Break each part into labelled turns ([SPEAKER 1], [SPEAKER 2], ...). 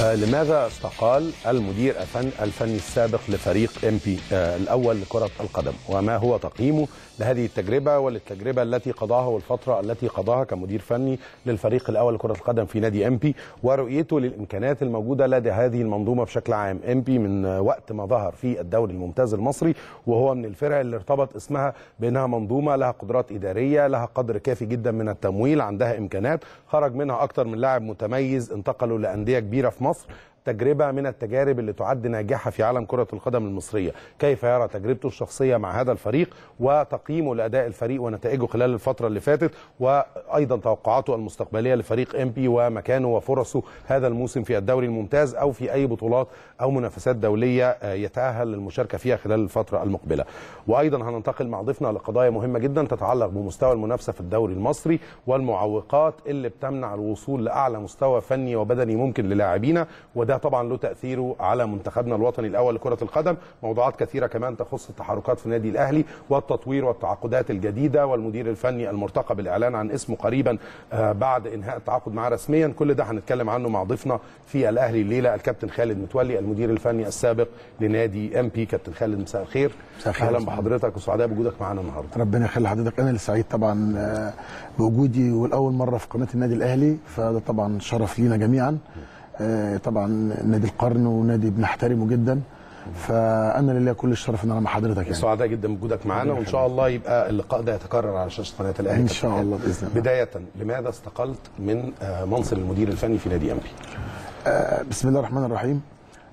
[SPEAKER 1] آه، لماذا استقال المدير الفن الفني السابق لفريق ام بي الاول لكره القدم وما هو تقييمه لهذه التجربه وللتجربه التي قضاها والفتره التي قضاها كمدير فني للفريق الاول لكره القدم في نادي ام بي ورؤيته للامكانيات الموجوده لدى هذه المنظومه بشكل عام ام بي من وقت ما ظهر في الدوري الممتاز المصري وهو من الفرق اللي ارتبط اسمها بانها منظومه لها قدرات اداريه لها قدر كافي جدا من التمويل عندها امكانات خرج منها اكثر من لاعب متميز انتقلوا لانديه كبيره في مصر تجربه من التجارب اللي تعد ناجحه في عالم كره القدم المصريه، كيف يرى تجربته الشخصيه مع هذا الفريق وتقييمه لاداء الفريق ونتائجه خلال الفتره اللي فاتت وايضا توقعاته المستقبليه لفريق ام بي ومكانه وفرصه هذا الموسم في الدوري الممتاز او في اي بطولات او منافسات دوليه يتاهل للمشاركه فيها خلال الفتره المقبله. وايضا هننتقل مع ضيفنا لقضايا مهمه جدا تتعلق بمستوى المنافسه في الدوري المصري والمعوقات اللي بتمنع الوصول لاعلى مستوى فني وبدني ممكن للاعبينا وده طبعا له تاثيره على منتخبنا الوطني الاول لكره القدم موضوعات كثيره كمان تخص التحركات في النادي الاهلي والتطوير والتعاقدات الجديده والمدير الفني المرتقب بالاعلان عن اسمه قريبا آه بعد انهاء التعاقد معاه رسميا كل ده هنتكلم عنه مع ضيفنا في الاهلي الليله الكابتن خالد متولي المدير الفني السابق لنادي ام بي كابتن خالد مساء الخير
[SPEAKER 2] مساء الخير
[SPEAKER 1] اهلا بحضرتك وسعداء بوجودك معانا النهارده
[SPEAKER 2] ربنا يخلي حضرتك انا اللي سعيد طبعا آه، بوجودي والاول مره في قناه النادي الاهلي فده طبعا شرف لينا جميعا آه، طبعا نادي القرن ونادي بنحترمه جدا فانا لله كل الشرف ان انا مع حضرتك يعني
[SPEAKER 1] سعداء جدا بوجودك معانا وان شاء الله يبقى اللقاء ده يتكرر على شاشه قناه الاهلي
[SPEAKER 2] ان شاء الله باذن الله
[SPEAKER 1] بدايه لماذا استقلت من آه، منصب المدير الفني في نادي ام بي
[SPEAKER 2] آه، بسم الله الرحمن الرحيم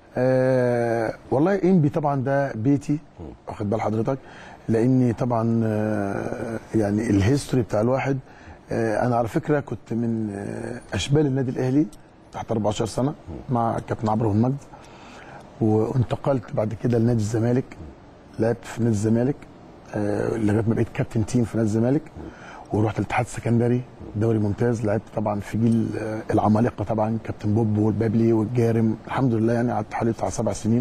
[SPEAKER 2] آه والله انبي طبعا ده بيتي واخد بال حضرتك لاني طبعا آه يعني الهيستوري بتاع الواحد آه انا على فكره كنت من آه اشبال النادي الاهلي تحت 14 سنه مع كابتن عمرو بن مجد وانتقلت بعد كده لنادي الزمالك لعبت في نادي الزمالك آه لغايه ما بقيت كابتن تيم في نادي الزمالك ورحت الاتحاد السكندري دوري ممتاز لعبت طبعا في جيل آه، العمالقه طبعا كابتن بوب والبابلي والجارم الحمد لله يعني قعدت حوالي بتاع سبع سنين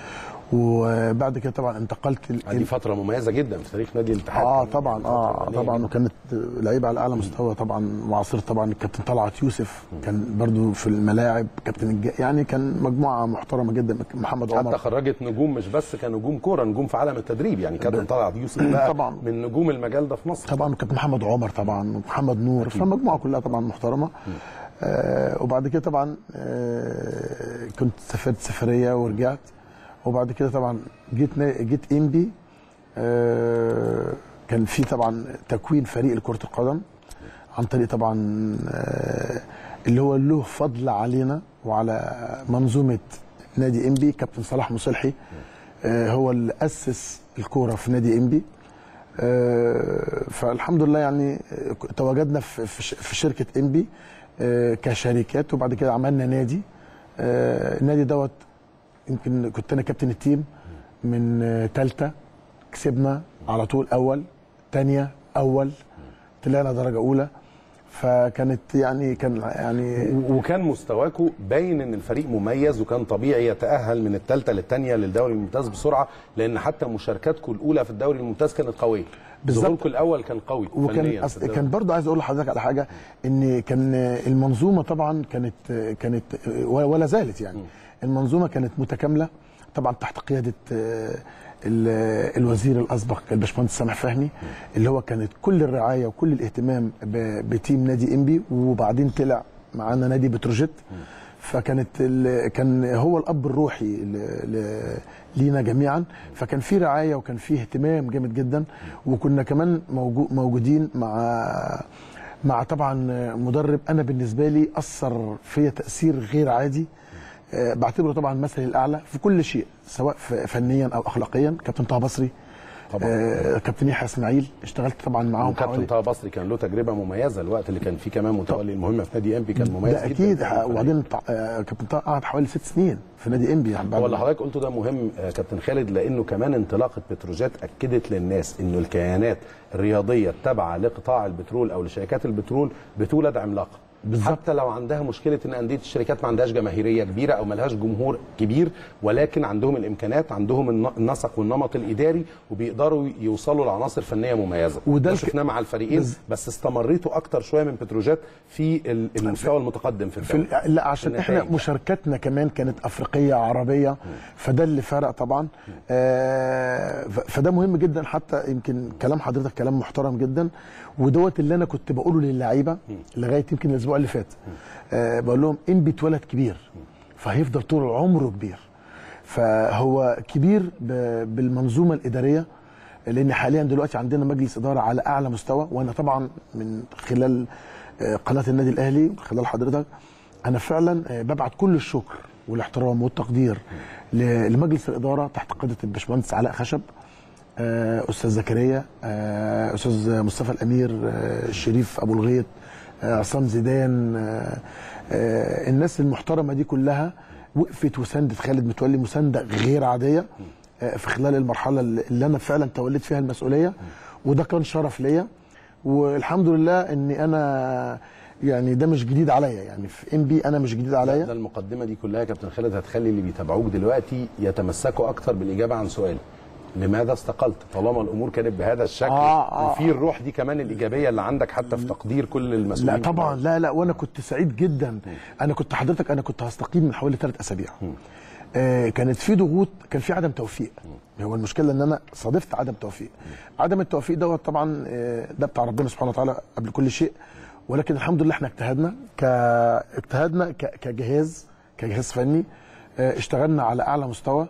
[SPEAKER 2] وبعد كده طبعا انتقلت ال-
[SPEAKER 1] دي فتره مميزه جدا في تاريخ نادي الاتحاد
[SPEAKER 2] اه
[SPEAKER 1] كان
[SPEAKER 2] طبعا
[SPEAKER 1] فترة
[SPEAKER 2] اه
[SPEAKER 1] فنية
[SPEAKER 2] طبعا
[SPEAKER 1] جداً.
[SPEAKER 2] وكانت لعيبه على اعلى مستوى طبعا وعصير طبعا الكابتن طلعت يوسف كان برضو في الملاعب كابتن الج... يعني كان مجموعه محترمه جدا محمد
[SPEAKER 1] حتى
[SPEAKER 2] عمر
[SPEAKER 1] خرجت نجوم مش بس كنجوم كوره نجوم في عالم التدريب يعني كابتن طلعت يوسف بقى
[SPEAKER 2] طبعاً.
[SPEAKER 1] من نجوم المجال ده في مصر
[SPEAKER 2] طبعا وكابتن محمد عمر طبعا ومحمد نور فالمجموعه كلها طبعا محترمه آه وبعد كده طبعا آه كنت سافرت سفريه ورجعت وبعد كده طبعا جيت نا- جيت انبي آه كان في طبعا تكوين فريق لكره القدم عن طريق طبعا آه اللي هو له فضل علينا وعلى منظومه نادي انبي كابتن صلاح مصلحي آه هو اللي اسس الكوره في نادي انبي آه، فالحمد لله يعني آه، تواجدنا في في ش- في شركه انبي آه، كشركات وبعد كده عملنا نادي آه، النادي دوت يمكن كنت انا كابتن التيم من ثالثه كسبنا على طول اول ثانيه اول طلعنا درجه اولى فكانت يعني كان يعني
[SPEAKER 1] و- وكان مستواكم باين ان الفريق مميز وكان طبيعي يتاهل من الثالثه للثانيه للدوري الممتاز بسرعه لان حتى مشاركاتكم الاولى في الدوري الممتاز كانت قويه
[SPEAKER 2] بالظبط.
[SPEAKER 1] ظهوركم الاول كان قوي
[SPEAKER 2] وكان
[SPEAKER 1] فنياً في
[SPEAKER 2] أص...
[SPEAKER 1] الدوري.
[SPEAKER 2] كان برضه عايز اقول لحضرتك على حاجه ان كان المنظومه طبعا كانت كانت ولا زالت يعني المنظومه كانت متكامله طبعا تحت قياده آه، ال- الوزير الاسبق الباشمهندس سامح فهمي اللي هو كانت كل الرعايه وكل الاهتمام ب- بتيم نادي انبي وبعدين طلع معانا نادي بتروجيت فكانت ال... كان هو الاب الروحي ل... ل... لينا جميعا فكان في رعايه وكان في اهتمام جامد جدا وكنا كمان موجو... موجودين مع مع طبعا مدرب انا بالنسبه لي اثر فيا تاثير غير عادي آه، بعتبره طبعا مثلي الاعلى في كل شيء سواء ف- فنيا او اخلاقيا كابتن طه بصري
[SPEAKER 1] طبعاً.
[SPEAKER 2] آه، كابتن يحيى اسماعيل اشتغلت طبعا معاهم
[SPEAKER 1] وكابتن
[SPEAKER 2] حوالي
[SPEAKER 1] طه بصري كان له تجربه مميزه الوقت اللي كان فيه كمان متولي المهمه في نادي ام بي كان مميز
[SPEAKER 2] ده
[SPEAKER 1] جدا
[SPEAKER 2] اكيد
[SPEAKER 1] جداً.
[SPEAKER 2] وبعدين طع- آه، كابتن طه قعد حوالي ست سنين في نادي انبي يعني بعد
[SPEAKER 1] هو اللي حضرتك قلته ده مهم آه، كابتن خالد لانه كمان انطلاقه بتروجيت اكدت للناس انه الكيانات الرياضيه التابعه لقطاع البترول او لشركات البترول بتولد عملاقه
[SPEAKER 2] بالظبط.
[SPEAKER 1] حتى لو عندها مشكله ان انديه الشركات ما عندهاش جماهيريه كبيره او ما لهاش جمهور كبير ولكن عندهم الامكانات عندهم الن- النسق والنمط الاداري وبيقدروا يوصلوا لعناصر فنيه مميزه
[SPEAKER 2] وده
[SPEAKER 1] ده
[SPEAKER 2] الك-
[SPEAKER 1] شفناه مع الفريقين
[SPEAKER 2] بز-
[SPEAKER 1] بس استمريتوا اكتر شويه من بتروجيت في ال- المستوى المتقدم في
[SPEAKER 2] في
[SPEAKER 1] الدوري
[SPEAKER 2] ال- لا عشان احنا
[SPEAKER 1] النتائج.
[SPEAKER 2] مشاركتنا كمان كانت افريقيه عربيه فده اللي فرق طبعا آه، ف- فده مهم جدا حتى يمكن كلام حضرتك كلام محترم جدا ودوت اللي انا كنت بقوله للعيبه لغايه يمكن الاسبوع اللي فات آه، بقول لهم انبي اتولد كبير فهيفضل طول عمره كبير فهو كبير ب- بالمنظومه الاداريه لان حاليا دلوقتي عندنا مجلس اداره على اعلى مستوى وانا طبعا من خلال آه، قناه النادي الاهلي خلال حضرتك انا فعلا آه، ببعت كل الشكر والاحترام والتقدير ل- لمجلس الاداره تحت قياده الباشمهندس علاء خشب آه، استاذ زكريا آه، استاذ مصطفى الامير آه، الشريف ابو الغيط آه، عصام زيدان آه، آه، الناس المحترمه دي كلها وقفت وساندت خالد متولي مسانده غير عاديه آه، في خلال المرحله اللي اللي انا فعلا توليت فيها المسؤوليه وده كان شرف ليا والحمد لله اني انا يعني ده مش جديد عليا يعني في ام بي انا مش جديد
[SPEAKER 1] ده
[SPEAKER 2] عليا
[SPEAKER 1] المقدمه دي كلها يا كابتن خالد هتخلي اللي بيتابعوك دلوقتي يتمسكوا اكتر بالاجابه عن سؤالي لماذا استقلت طالما الامور كانت بهذا الشكل
[SPEAKER 2] آه، آه،
[SPEAKER 1] وفي الروح دي كمان الايجابيه اللي عندك حتى في تقدير كل المسؤولين
[SPEAKER 2] لا طبعا لا لا وانا كنت سعيد جدا انا كنت حضرتك انا كنت هستقيل من حوالي ثلاث اسابيع آه كانت في ضغوط كان في عدم توفيق هو المشكله ان انا صادفت عدم توفيق عدم التوفيق دوت طبعا آه، ده بتاع ربنا سبحانه وتعالى قبل كل شيء ولكن الحمد لله احنا اجتهدنا ك اجتهدنا ك... كجهاز كجهاز فني آه، اشتغلنا على اعلى مستوى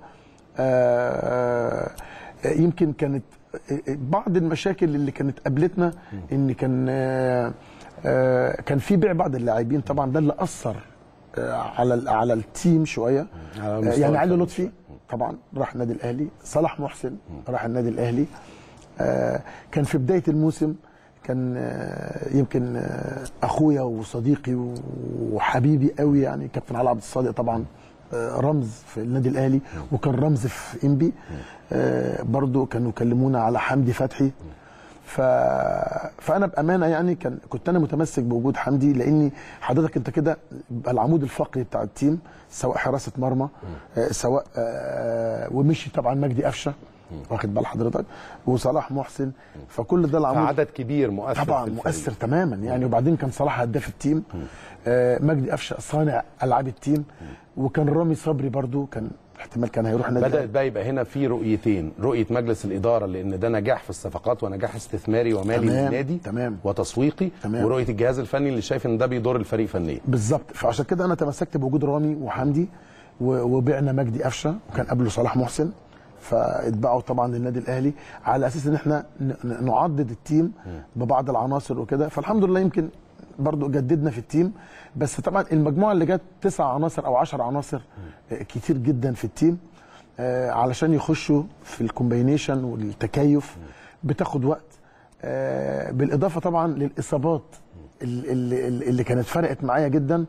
[SPEAKER 2] آه، آه، يمكن كانت آه، بعض المشاكل اللي كانت قابلتنا ان كان آه، آه، كان في بيع بعض اللاعبين طبعا ده اللي اثر آه، على ال- على التيم شويه
[SPEAKER 1] على
[SPEAKER 2] آه،
[SPEAKER 1] المستوى
[SPEAKER 2] يعني علي
[SPEAKER 1] الفني.
[SPEAKER 2] لطفي طبعا راح النادي الاهلي صلاح محسن راح النادي الاهلي آه، كان في بدايه الموسم كان آه، يمكن آه، اخويا وصديقي وحبيبي قوي يعني كابتن علي عبد الصادق طبعا آه، رمز في النادي الاهلي وكان رمز في انبي آه، برضو كانوا يكلمونا على حمدي فتحي ف... فانا بامانه يعني كان كنت انا متمسك بوجود حمدي لاني حضرتك انت كده بقى العمود الفقري بتاع التيم سواء حراسه مرمى آه، سواء آه، ومشي طبعا مجدي قفشه واخد بال حضرتك وصلاح محسن فكل ده العمود
[SPEAKER 1] فعدد كبير مؤثر
[SPEAKER 2] طبعا
[SPEAKER 1] في الفريق.
[SPEAKER 2] مؤثر تماما يعني وبعدين كان صلاح هداف التيم آه مجدي قفشه صانع العاب التيم وكان رامي صبري برضو كان احتمال كان هيروح النادي
[SPEAKER 1] بدات
[SPEAKER 2] الأهلي.
[SPEAKER 1] بقى يبقى هنا في رؤيتين رؤيه مجلس الاداره لان ده نجاح في الصفقات ونجاح استثماري ومالي
[SPEAKER 2] تمام،
[SPEAKER 1] للنادي
[SPEAKER 2] تمام.
[SPEAKER 1] وتسويقي
[SPEAKER 2] تمام.
[SPEAKER 1] ورؤيه الجهاز الفني اللي شايف ان ده بيضر الفريق فنيا
[SPEAKER 2] بالظبط فعشان كده انا تمسكت بوجود رامي وحمدي و- وبعنا مجدي قفشه وكان قبله صلاح محسن فاتباعوا طبعا للنادي الاهلي على اساس ان احنا ن- ن- نعضد التيم ببعض العناصر وكده فالحمد لله يمكن برضو جددنا في التيم بس طبعا المجموعه اللي جت تسع عناصر او عشر عناصر آه، كتير جدا في التيم آه، علشان يخشوا في الكومبينيشن والتكيف بتاخد وقت آه، بالاضافه طبعا للاصابات ال- ال- ال- اللي كانت فرقت معايا جدا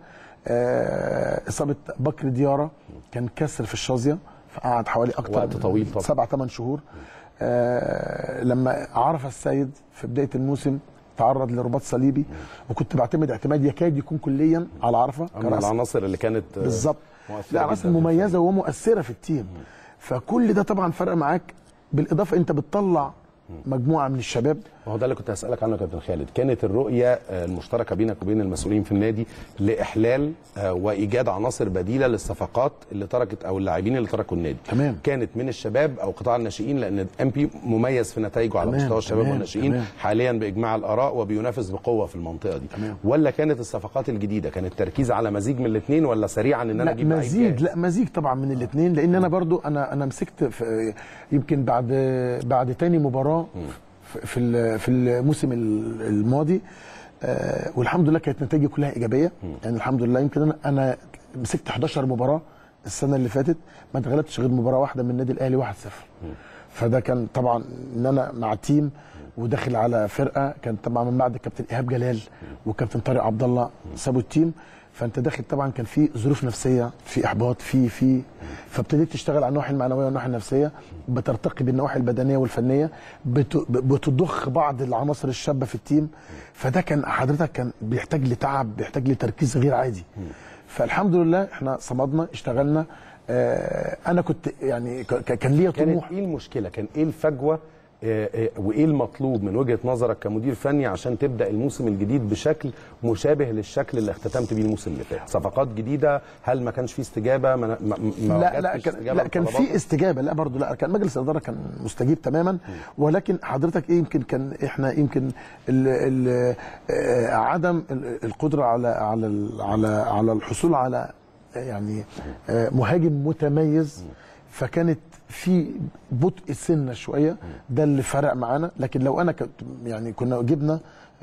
[SPEAKER 2] آه، اصابه بكر دياره كان كسر في الشظيه فقعد حوالي اكتر
[SPEAKER 1] وقت
[SPEAKER 2] من
[SPEAKER 1] طويل طبعا.
[SPEAKER 2] سبع ثمان شهور آه، لما عرف السيد في بدايه الموسم تعرض لرباط صليبي وكنت بعتمد اعتماد يكاد يكون كليا على عرفه
[SPEAKER 1] من
[SPEAKER 2] كرأس
[SPEAKER 1] العناصر اللي كانت آه،
[SPEAKER 2] بالظبط
[SPEAKER 1] مؤثرة
[SPEAKER 2] لا عناصر
[SPEAKER 1] جداً في
[SPEAKER 2] مميزه ومؤثره في التيم فكل ده طبعا فرق معاك بالاضافه انت بتطلع مجموعه من الشباب
[SPEAKER 1] ما هو ده اللي كنت هسألك عنه يا كابتن خالد كانت الرؤية آه، المشتركة بينك وبين المسؤولين في النادي لإحلال آه، وإيجاد عناصر بديلة للصفقات اللي تركت أو اللاعبين اللي تركوا النادي
[SPEAKER 2] تمام.
[SPEAKER 1] كانت من الشباب أو قطاع الناشئين لأن ام بي مميز في نتائجه على
[SPEAKER 2] تمام،
[SPEAKER 1] مستوى الشباب
[SPEAKER 2] تمام،
[SPEAKER 1] والناشئين
[SPEAKER 2] تمام.
[SPEAKER 1] حاليا بإجماع الآراء وبينافس بقوة في المنطقة دي
[SPEAKER 2] تمام.
[SPEAKER 1] ولا كانت الصفقات الجديدة كان التركيز على مزيج من الاثنين ولا سريعا إن أنا
[SPEAKER 2] لا
[SPEAKER 1] أجيب لعيب
[SPEAKER 2] مزيج
[SPEAKER 1] جاهز؟
[SPEAKER 2] لا مزيج طبعا من الاثنين لان انا برضو انا انا مسكت في يمكن بعد بعد تاني مباراه في- في ال- في الموسم ال- الماضي آه، والحمد لله كانت نتائجي كلها ايجابيه يعني الحمد لله يمكن انا انا مسكت 11 مباراه السنه اللي فاتت ما اتغلبتش غير مباراه واحده من النادي الاهلي 1-0 فده كان طبعا ان انا مع تيم وداخل على فرقه كان طبعا من بعد الكابتن ايهاب جلال والكابتن طارق عبد الله سابوا التيم فانت داخل طبعا كان في ظروف نفسيه في احباط في في فابتديت تشتغل على النواحي المعنويه والنواحي النفسيه بترتقي بالنواحي البدنيه والفنيه بت- بتضخ بعض العناصر الشابه في التيم فده كان حضرتك كان بيحتاج لتعب بيحتاج لتركيز غير عادي فالحمد لله احنا صمدنا اشتغلنا آه انا كنت يعني ك- ك- كان ليا
[SPEAKER 1] كانت
[SPEAKER 2] طموح
[SPEAKER 1] ايه المشكله كان ايه الفجوه آه، آه، وايه المطلوب من وجهه نظرك كمدير فني عشان تبدا الموسم الجديد بشكل مشابه للشكل اللي اختتمت بيه الموسم اللي فات صفقات جديده هل ما كانش في استجابه ما ما ما
[SPEAKER 2] لا لا
[SPEAKER 1] وجدتش
[SPEAKER 2] كان
[SPEAKER 1] استجابة
[SPEAKER 2] لا كان في
[SPEAKER 1] لطلباتك؟
[SPEAKER 2] استجابه لا برضو لا كان مجلس الاداره كان مستجيب تماما ولكن حضرتك ايه يمكن كان احنا يمكن ال ال آه، عدم ال- القدره على على ال- على على الحصول على آه، يعني آه، مهاجم متميز فكانت في بطء سنه شويه ده اللي فرق معانا لكن لو انا كنت يعني كنا جبنا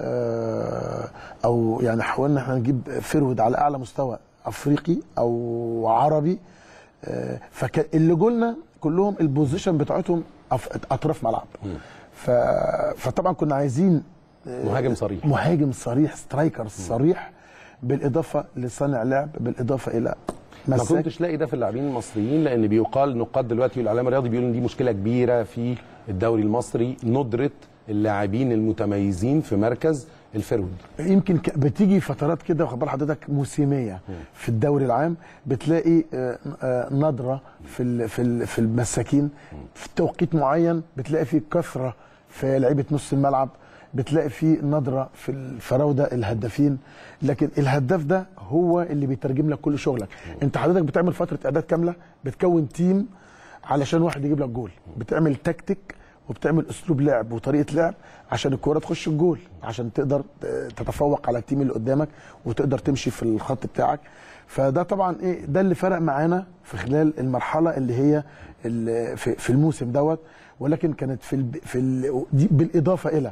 [SPEAKER 2] آه، او يعني حاولنا احنا نجيب فرود على اعلى مستوى افريقي او عربي آه، فكان اللي قلنا كلهم البوزيشن بتاعتهم أف- اطراف ملعب ف... فطبعا كنا عايزين آه،
[SPEAKER 1] مهاجم صريح
[SPEAKER 2] مهاجم صريح سترايكر صريح بالاضافه لصانع لعب بالاضافه الى
[SPEAKER 1] ما
[SPEAKER 2] مساك
[SPEAKER 1] كنتش لاقي ده في اللاعبين المصريين لان بيقال نقاد دلوقتي والاعلام الرياضي بيقولوا ان دي مشكله كبيره في الدوري المصري ندره اللاعبين المتميزين في مركز الفرود
[SPEAKER 2] يمكن ك- بتيجي فترات كده واخد بال حضرتك موسميه في الدوري العام بتلاقي آه، آه، نضره في ال- في ال- في المساكين في توقيت معين بتلاقي في كثره في لعيبه نص الملعب بتلاقي في نضره في الفراوده الهدافين لكن الهداف ده هو اللي بيترجم لك كل شغلك انت حضرتك بتعمل فتره اعداد كامله بتكون تيم علشان واحد يجيب لك جول بتعمل تكتيك وبتعمل اسلوب لعب وطريقه لعب عشان الكوره تخش الجول عشان تقدر تتفوق على التيم اللي قدامك وتقدر تمشي في الخط بتاعك فده طبعا ايه ده اللي فرق معانا في خلال المرحله اللي هي ال- في في الموسم دوت ولكن كانت في ال في ال دي بالاضافه الى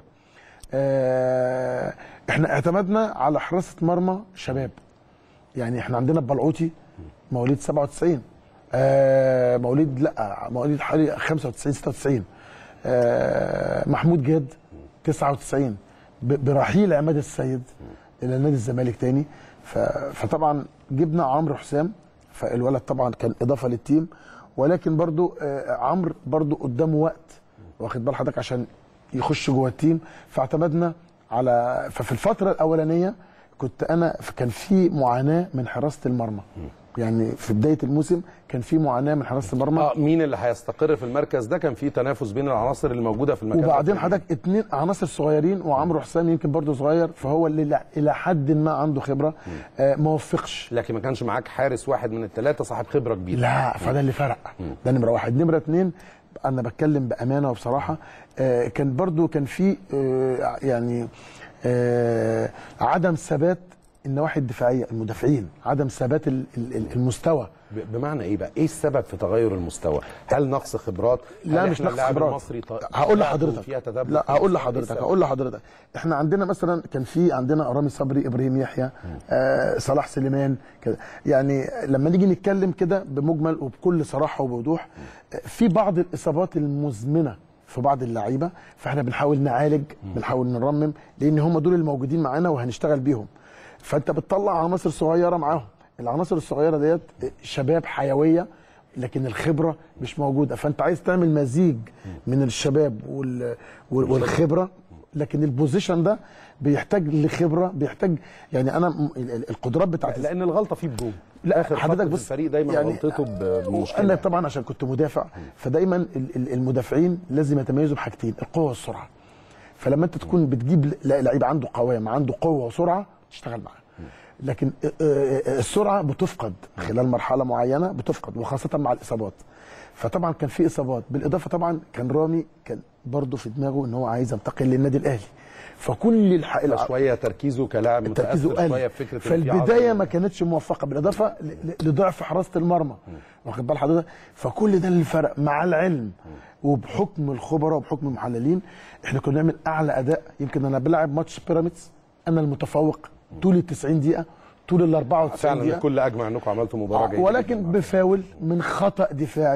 [SPEAKER 2] آه، احنا اعتمدنا على حراسه مرمى شباب يعني احنا عندنا بلعوتي مواليد 97 آه مواليد لا مواليد حوالي 95 96 آه محمود جاد 99 ب- برحيل عماد السيد الى نادي الزمالك تاني ف- فطبعا جبنا عمرو حسام فالولد طبعا كان اضافه للتيم ولكن برضو آه عمرو برضو قدامه وقت واخد بال حضرتك عشان يخش جوه التيم فاعتمدنا على ففي الفتره الاولانيه كنت انا كان في معاناه من حراسه المرمى يعني في بدايه الموسم كان في معاناه من حراسه المرمى
[SPEAKER 1] اه مين اللي هيستقر في المركز ده كان في تنافس بين العناصر اللي موجوده في المكان
[SPEAKER 2] وبعدين
[SPEAKER 1] ده.
[SPEAKER 2] حضرتك اتنين عناصر صغيرين وعمرو حسام يمكن برضه صغير فهو اللي لا- الى حد ما عنده خبره آه ما وفقش
[SPEAKER 1] لكن ما كانش معاك حارس واحد من الثلاثه صاحب خبره كبيره
[SPEAKER 2] لا فده اللي فرق ده نمره واحد نمره اتنين انا بتكلم بامانه وبصراحه آه كان برضو كان في آه يعني آه عدم ثبات النواحي الدفاعيه المدافعين عدم ثبات ال- ال- المستوى
[SPEAKER 1] ب- بمعنى ايه بقى؟ ايه السبب في تغير المستوى؟ هل نقص خبرات؟
[SPEAKER 2] لا
[SPEAKER 1] هل
[SPEAKER 2] مش
[SPEAKER 1] إحنا
[SPEAKER 2] نقص
[SPEAKER 1] اللاعب
[SPEAKER 2] خبرات
[SPEAKER 1] المصري ط-
[SPEAKER 2] هقول
[SPEAKER 1] طبيعته
[SPEAKER 2] لحضرتك
[SPEAKER 1] فيها تذبذب
[SPEAKER 2] لا
[SPEAKER 1] في
[SPEAKER 2] هقول
[SPEAKER 1] المستوى؟
[SPEAKER 2] لحضرتك
[SPEAKER 1] إيه
[SPEAKER 2] هقول لحضرتك احنا عندنا مثلا كان في عندنا رامي صبري ابراهيم يحيى آه صلاح سليمان كده يعني لما نيجي نتكلم كده بمجمل وبكل صراحه وبوضوح آه، في بعض الاصابات المزمنه في بعض اللعيبه فاحنا بنحاول نعالج بنحاول نرمم لان هم دول الموجودين معانا وهنشتغل بيهم فانت بتطلع عناصر صغيره معاهم العناصر الصغيره ديت شباب حيويه لكن الخبره مش موجوده فانت عايز تعمل مزيج من الشباب وال... وال- والخبره لكن البوزيشن ده بيحتاج لخبره بيحتاج يعني انا م- ال- ال- القدرات بتاعت
[SPEAKER 1] لان الغلطه فيه بجون
[SPEAKER 2] لا
[SPEAKER 1] اخر
[SPEAKER 2] حضرتك
[SPEAKER 1] حضرتك
[SPEAKER 2] بص
[SPEAKER 1] الفريق دايما
[SPEAKER 2] يعني
[SPEAKER 1] غلطته ب- بمشكله
[SPEAKER 2] انا طبعا عشان كنت مدافع فدايما ال- ال- المدافعين لازم يتميزوا بحاجتين القوه والسرعه فلما انت تكون بتجيب ل- لعيب عنده قوام عنده قوه وسرعه تشتغل معاه لكن آه، آه، السرعه بتفقد خلال مرحله معينه بتفقد وخاصه مع الاصابات فطبعا كان في اصابات بالاضافه طبعا كان رامي كان برضه في دماغه ان هو عايز ينتقل للنادي الاهلي فكل الح... الع-
[SPEAKER 1] شويه تركيزه كلاعب
[SPEAKER 2] تركيزه
[SPEAKER 1] متاثر شويه
[SPEAKER 2] قل
[SPEAKER 1] بفكره إن في
[SPEAKER 2] فالبدايه
[SPEAKER 1] عظمة.
[SPEAKER 2] ما كانتش موفقه بالاضافه ل- ل- لضعف حراسه المرمى واخد بال حضرتك فكل ده اللي فرق مع العلم وبحكم الخبراء وبحكم المحللين احنا كنا بنعمل اعلى اداء يمكن انا بلعب ماتش بيراميدز انا المتفوق طول ال 90 دقيقه طول ال 94
[SPEAKER 1] فعلا
[SPEAKER 2] دقيقه
[SPEAKER 1] الكل اجمع انكم عملتوا مباراه
[SPEAKER 2] آه،
[SPEAKER 1] جيده
[SPEAKER 2] ولكن
[SPEAKER 1] جداً.
[SPEAKER 2] بفاول من خطا دفاعي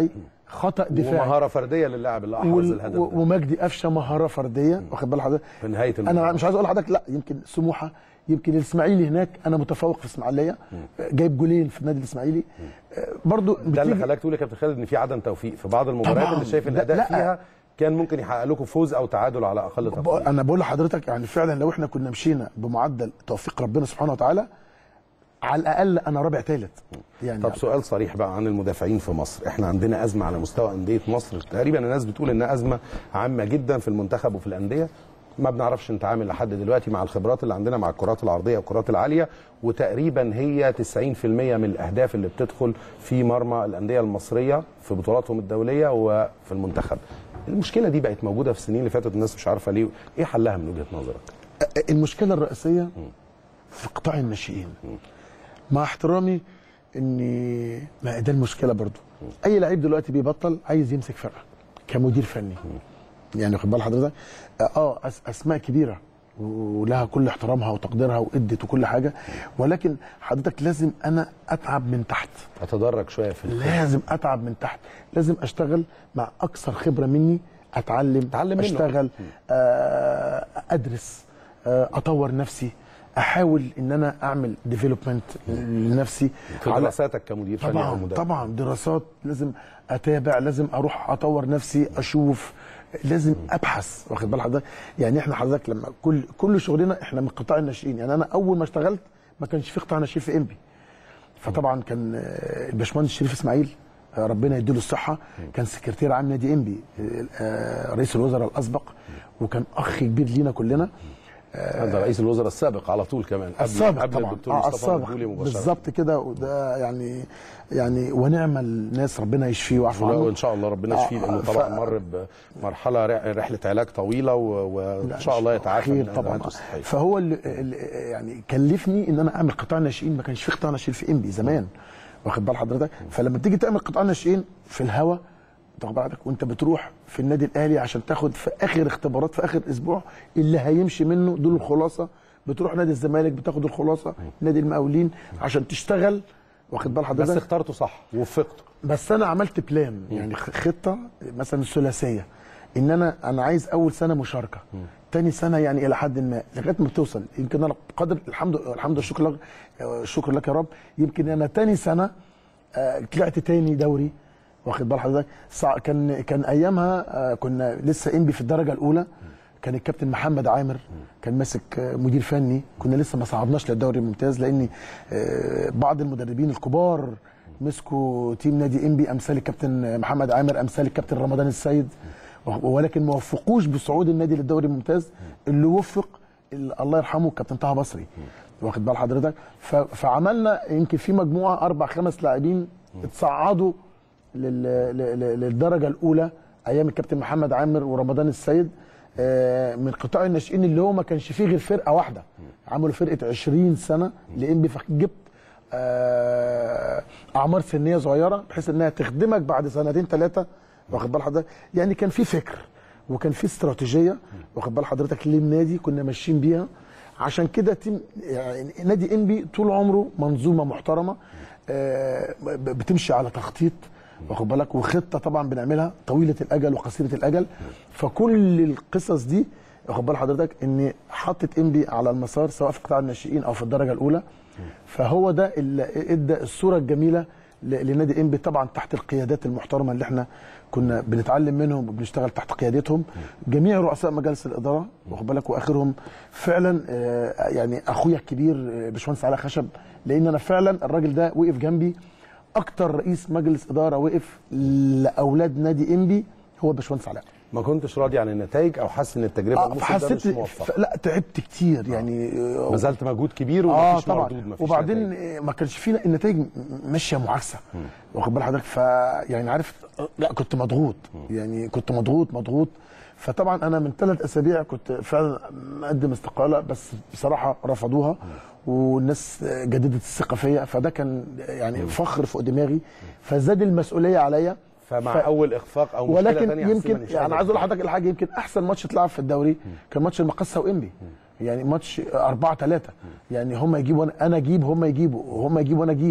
[SPEAKER 2] خطا دفاعي
[SPEAKER 1] ومهاره فرديه للاعب اللي احرز
[SPEAKER 2] وال-
[SPEAKER 1] الهدف
[SPEAKER 2] و-
[SPEAKER 1] ده
[SPEAKER 2] ومجدي قفشه مهاره فرديه واخد بال حضرتك
[SPEAKER 1] في نهايه
[SPEAKER 2] انا
[SPEAKER 1] المباراة.
[SPEAKER 2] مش عايز اقول لحضرتك لا يمكن سموحه يمكن الاسماعيلي هناك انا متفوق في اسماعيليه جايب جولين في النادي الاسماعيلي آه، برضو
[SPEAKER 1] ده اللي
[SPEAKER 2] بتيجي-
[SPEAKER 1] خلاك تقول يا كابتن خالد ان في عدم توفيق في بعض المباريات
[SPEAKER 2] طبعاً.
[SPEAKER 1] اللي شايف ان
[SPEAKER 2] لا-
[SPEAKER 1] الاداء
[SPEAKER 2] لا.
[SPEAKER 1] فيها كان ممكن يحقق لكم فوز او تعادل على اقل
[SPEAKER 2] ب-
[SPEAKER 1] تقدير
[SPEAKER 2] انا بقول لحضرتك يعني فعلا لو احنا كنا مشينا بمعدل توفيق ربنا سبحانه وتعالى على الاقل انا رابع ثالث يعني
[SPEAKER 1] طب سؤال صريح بقى عن المدافعين في مصر احنا عندنا ازمه على مستوى انديه مصر تقريبا الناس بتقول انها ازمه عامه جدا في المنتخب وفي الانديه ما بنعرفش نتعامل لحد دلوقتي مع الخبرات اللي عندنا مع الكرات العرضيه والكرات العاليه وتقريبا هي 90% من الاهداف اللي بتدخل في مرمى الانديه المصريه في بطولاتهم الدوليه وفي المنتخب المشكله دي بقت موجوده في السنين اللي فاتت الناس مش عارفه ليه ايه حلها من وجهه نظرك
[SPEAKER 2] المشكله الرئيسيه في قطاع الناشئين مع احترامي ان ما ده المشكله برضو اي لعيب دلوقتي بيبطل عايز يمسك فرقه كمدير فني يعني واخد بال حضرتك اه أس- اسماء كبيره ولها كل احترامها وتقديرها وادت وكل حاجه ولكن حضرتك لازم انا اتعب من تحت
[SPEAKER 1] اتدرج شويه في الخبرة.
[SPEAKER 2] لازم اتعب من تحت لازم اشتغل مع اكثر خبره مني اتعلم
[SPEAKER 1] اتعلم منه.
[SPEAKER 2] اشتغل آه ادرس آه اطور نفسي احاول ان انا اعمل ديفلوبمنت لنفسي
[SPEAKER 1] في
[SPEAKER 2] على-
[SPEAKER 1] دراساتك كمدير فني او
[SPEAKER 2] طبعا
[SPEAKER 1] مدرب
[SPEAKER 2] طبعا دراسات لازم اتابع لازم اروح اطور نفسي اشوف لازم ابحث واخد بال حضرتك يعني احنا حضرتك لما كل كل شغلنا احنا من قطاع الناشئين يعني انا اول ما اشتغلت ما كانش في قطاع ناشئين في انبي فطبعا كان آه، الباشمهندس شريف اسماعيل آه، ربنا يديله الصحه كان سكرتير عام نادي انبي آه، آه، رئيس الوزراء الاسبق وكان اخ كبير لينا كلنا
[SPEAKER 1] هذا رئيس الوزراء السابق على طول كمان قبل
[SPEAKER 2] السابق
[SPEAKER 1] قبل
[SPEAKER 2] طبعا
[SPEAKER 1] الدكتور
[SPEAKER 2] اه
[SPEAKER 1] مصطفى
[SPEAKER 2] السابق
[SPEAKER 1] مدبولي مباشره
[SPEAKER 2] بالظبط كده وده يعني يعني ونعم الناس ربنا يشفيه ويعفو
[SPEAKER 1] لا،
[SPEAKER 2] عنه
[SPEAKER 1] وان شاء الله ربنا يشفيه
[SPEAKER 2] آه،
[SPEAKER 1] لانه
[SPEAKER 2] ف-
[SPEAKER 1] طبعا مر بمرحله ر- رحله علاج طويله و- وان شاء الله يتعافى
[SPEAKER 2] خير
[SPEAKER 1] من
[SPEAKER 2] طبعا
[SPEAKER 1] ازماته الصحيه
[SPEAKER 2] فهو اللي اللي يعني كلفني ان انا اعمل قطاع ناشئين ما كانش في قطاع ناشئين في انبي زمان واخد بال حضرتك فلما تيجي تعمل قطاع ناشئين في الهوا تاخد بالك وانت بتروح في النادي الاهلي عشان تاخد في اخر اختبارات في اخر اسبوع اللي هيمشي منه دول الخلاصه بتروح نادي الزمالك بتاخد الخلاصه نادي المقاولين عشان تشتغل واخد بال
[SPEAKER 1] بس
[SPEAKER 2] حضرتك
[SPEAKER 1] اخترته صح ووفقته
[SPEAKER 2] بس انا عملت بلان يعني خ- خطه مثلا الثلاثيه ان انا انا عايز اول سنه مشاركه تاني سنه يعني الى حد ما لغايه ما بتوصل يمكن انا بقدر الحمد الحمد لله شكر لك شكر لك يا رب يمكن انا تاني سنه آه، طلعت تاني دوري واخد بال حضرتك صع- كان كان ايامها آه، كنا لسه انبي في الدرجه الاولى كان الكابتن محمد عامر كان ماسك آه، مدير فني كنا لسه ما صعدناش للدوري الممتاز لان آه، بعض المدربين الكبار مسكوا تيم نادي انبي امثال الكابتن محمد عامر امثال الكابتن رمضان السيد ولكن ما وفقوش بصعود النادي للدوري الممتاز اللي وفق ال- الله يرحمه الكابتن طه بصري واخد بال حضرتك ف- فعملنا يمكن في مجموعه اربع خمس لاعبين اتصعدوا لل- ل- ل- للدرجه الاولى ايام الكابتن محمد عامر ورمضان السيد آه، من قطاع الناشئين اللي هو ما كانش فيه غير فرقه واحده عملوا فرقه 20 سنه لانبي فجبت آه، اعمار سنيه صغيره بحيث انها تخدمك بعد سنتين ثلاثه واخد بال حضرتك يعني كان في فكر وكان في استراتيجيه واخد بال حضرتك للنادي كنا ماشيين بيها عشان كده تيم يعني نادي انبي طول عمره منظومه محترمه آه، ب- بتمشي على تخطيط واخد بالك وخطه طبعا بنعملها طويله الاجل وقصيره الاجل فكل القصص دي واخد بال حضرتك ان حطت انبي على المسار سواء في قطاع الناشئين او في الدرجه الاولى فهو ده اللي ادى الصوره الجميله ل- لنادي انبي طبعا تحت القيادات المحترمه اللي احنا كنا بنتعلم منهم وبنشتغل تحت قيادتهم جميع رؤساء مجالس الاداره واخد بالك واخرهم فعلا آه، يعني اخويا الكبير آه، باشمهندس علاء خشب لان انا فعلا الراجل ده وقف جنبي اكتر رئيس مجلس اداره وقف لاولاد نادي انبي هو باشمهندس علاء
[SPEAKER 1] ما كنتش راضي عن النتائج او حاسس ان التجربه
[SPEAKER 2] اه
[SPEAKER 1] الموسم ده
[SPEAKER 2] فحسيت
[SPEAKER 1] مش موفقه
[SPEAKER 2] ف- لا تعبت كتير يعني آه،
[SPEAKER 1] بذلت مجهود كبير
[SPEAKER 2] اه
[SPEAKER 1] ومفيش
[SPEAKER 2] طبعا
[SPEAKER 1] مردود مفيش
[SPEAKER 2] وبعدين
[SPEAKER 1] نتائج.
[SPEAKER 2] آه، ما كانش فينا النتائج م- ماشيه معاكسه واخد بال حضرتك ف يعني عارف آه، لا كنت مضغوط يعني كنت مضغوط مضغوط فطبعا انا من ثلاث اسابيع كنت فعلا مقدم استقاله بس بصراحه رفضوها والناس آه، جددت الثقه فيا فده كان يعني فخر فوق دماغي فزاد المسؤوليه عليا
[SPEAKER 1] فمع
[SPEAKER 2] ف-
[SPEAKER 1] اول اخفاق او مشكله
[SPEAKER 2] ولكن
[SPEAKER 1] تانية حسيت
[SPEAKER 2] يمكن
[SPEAKER 1] إن مش
[SPEAKER 2] يعني
[SPEAKER 1] قادر
[SPEAKER 2] عايز اقول لحضرتك الحاجه يمكن احسن ماتش اتلعب في الدوري كان ماتش المقصه وانبي يعني ماتش 4 3 يعني هم يجيبوا وانا انا اجيب هم يجيبوا وهم يجيبوا وانا اجيب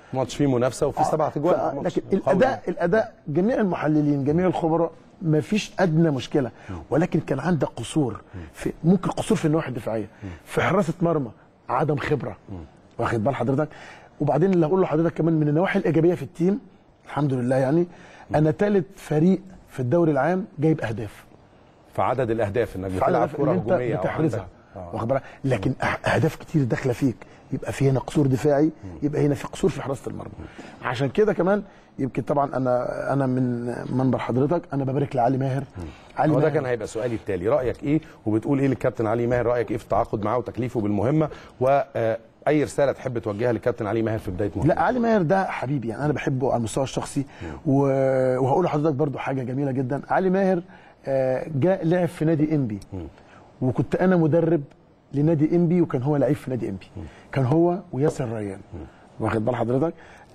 [SPEAKER 1] ماتش فيه منافسه وفيه سبعة
[SPEAKER 2] ف-
[SPEAKER 1] اجوال
[SPEAKER 2] لكن الاداء الاداء جميع المحللين جميع الخبراء ما فيش ادنى مشكله ولكن كان عندك قصور في ممكن قصور في النواحي الدفاعيه في حراسه مرمى عدم خبره واخد بال حضرتك وبعدين اللي هقول لحضرتك كمان من النواحي الايجابيه في التيم الحمد لله يعني انا ثالث فريق في الدوري العام جايب اهداف
[SPEAKER 1] في عدد الاهداف انك
[SPEAKER 2] فعلا
[SPEAKER 1] بتلعب
[SPEAKER 2] عارف
[SPEAKER 1] كره
[SPEAKER 2] ان انت
[SPEAKER 1] هجوميه أو
[SPEAKER 2] بتحرزها
[SPEAKER 1] عندك- آه.
[SPEAKER 2] واخد بالك لكن أه- اهداف كتير داخله فيك يبقى في هنا قصور دفاعي يبقى هنا في قصور في حراسه المرمى عشان كده كمان يمكن طبعا انا انا من منبر حضرتك انا ببارك لعلي ماهر علي
[SPEAKER 1] هو ده
[SPEAKER 2] ماهر
[SPEAKER 1] كان هيبقى سؤالي التالي رايك ايه وبتقول ايه للكابتن علي ماهر رايك ايه في التعاقد معاه وتكليفه بالمهمه واي رساله تحب توجهها للكابتن علي ماهر في بدايه مهمته
[SPEAKER 2] لا علي ماهر ده حبيبي يعني انا بحبه على المستوى الشخصي و- وهقول لحضرتك برضو حاجه جميله جدا علي ماهر آه، جاء لعب في نادي انبي وكنت انا مدرب لنادي انبي وكان هو لعيب في نادي انبي كان هو وياسر ريان واخد بال حضرتك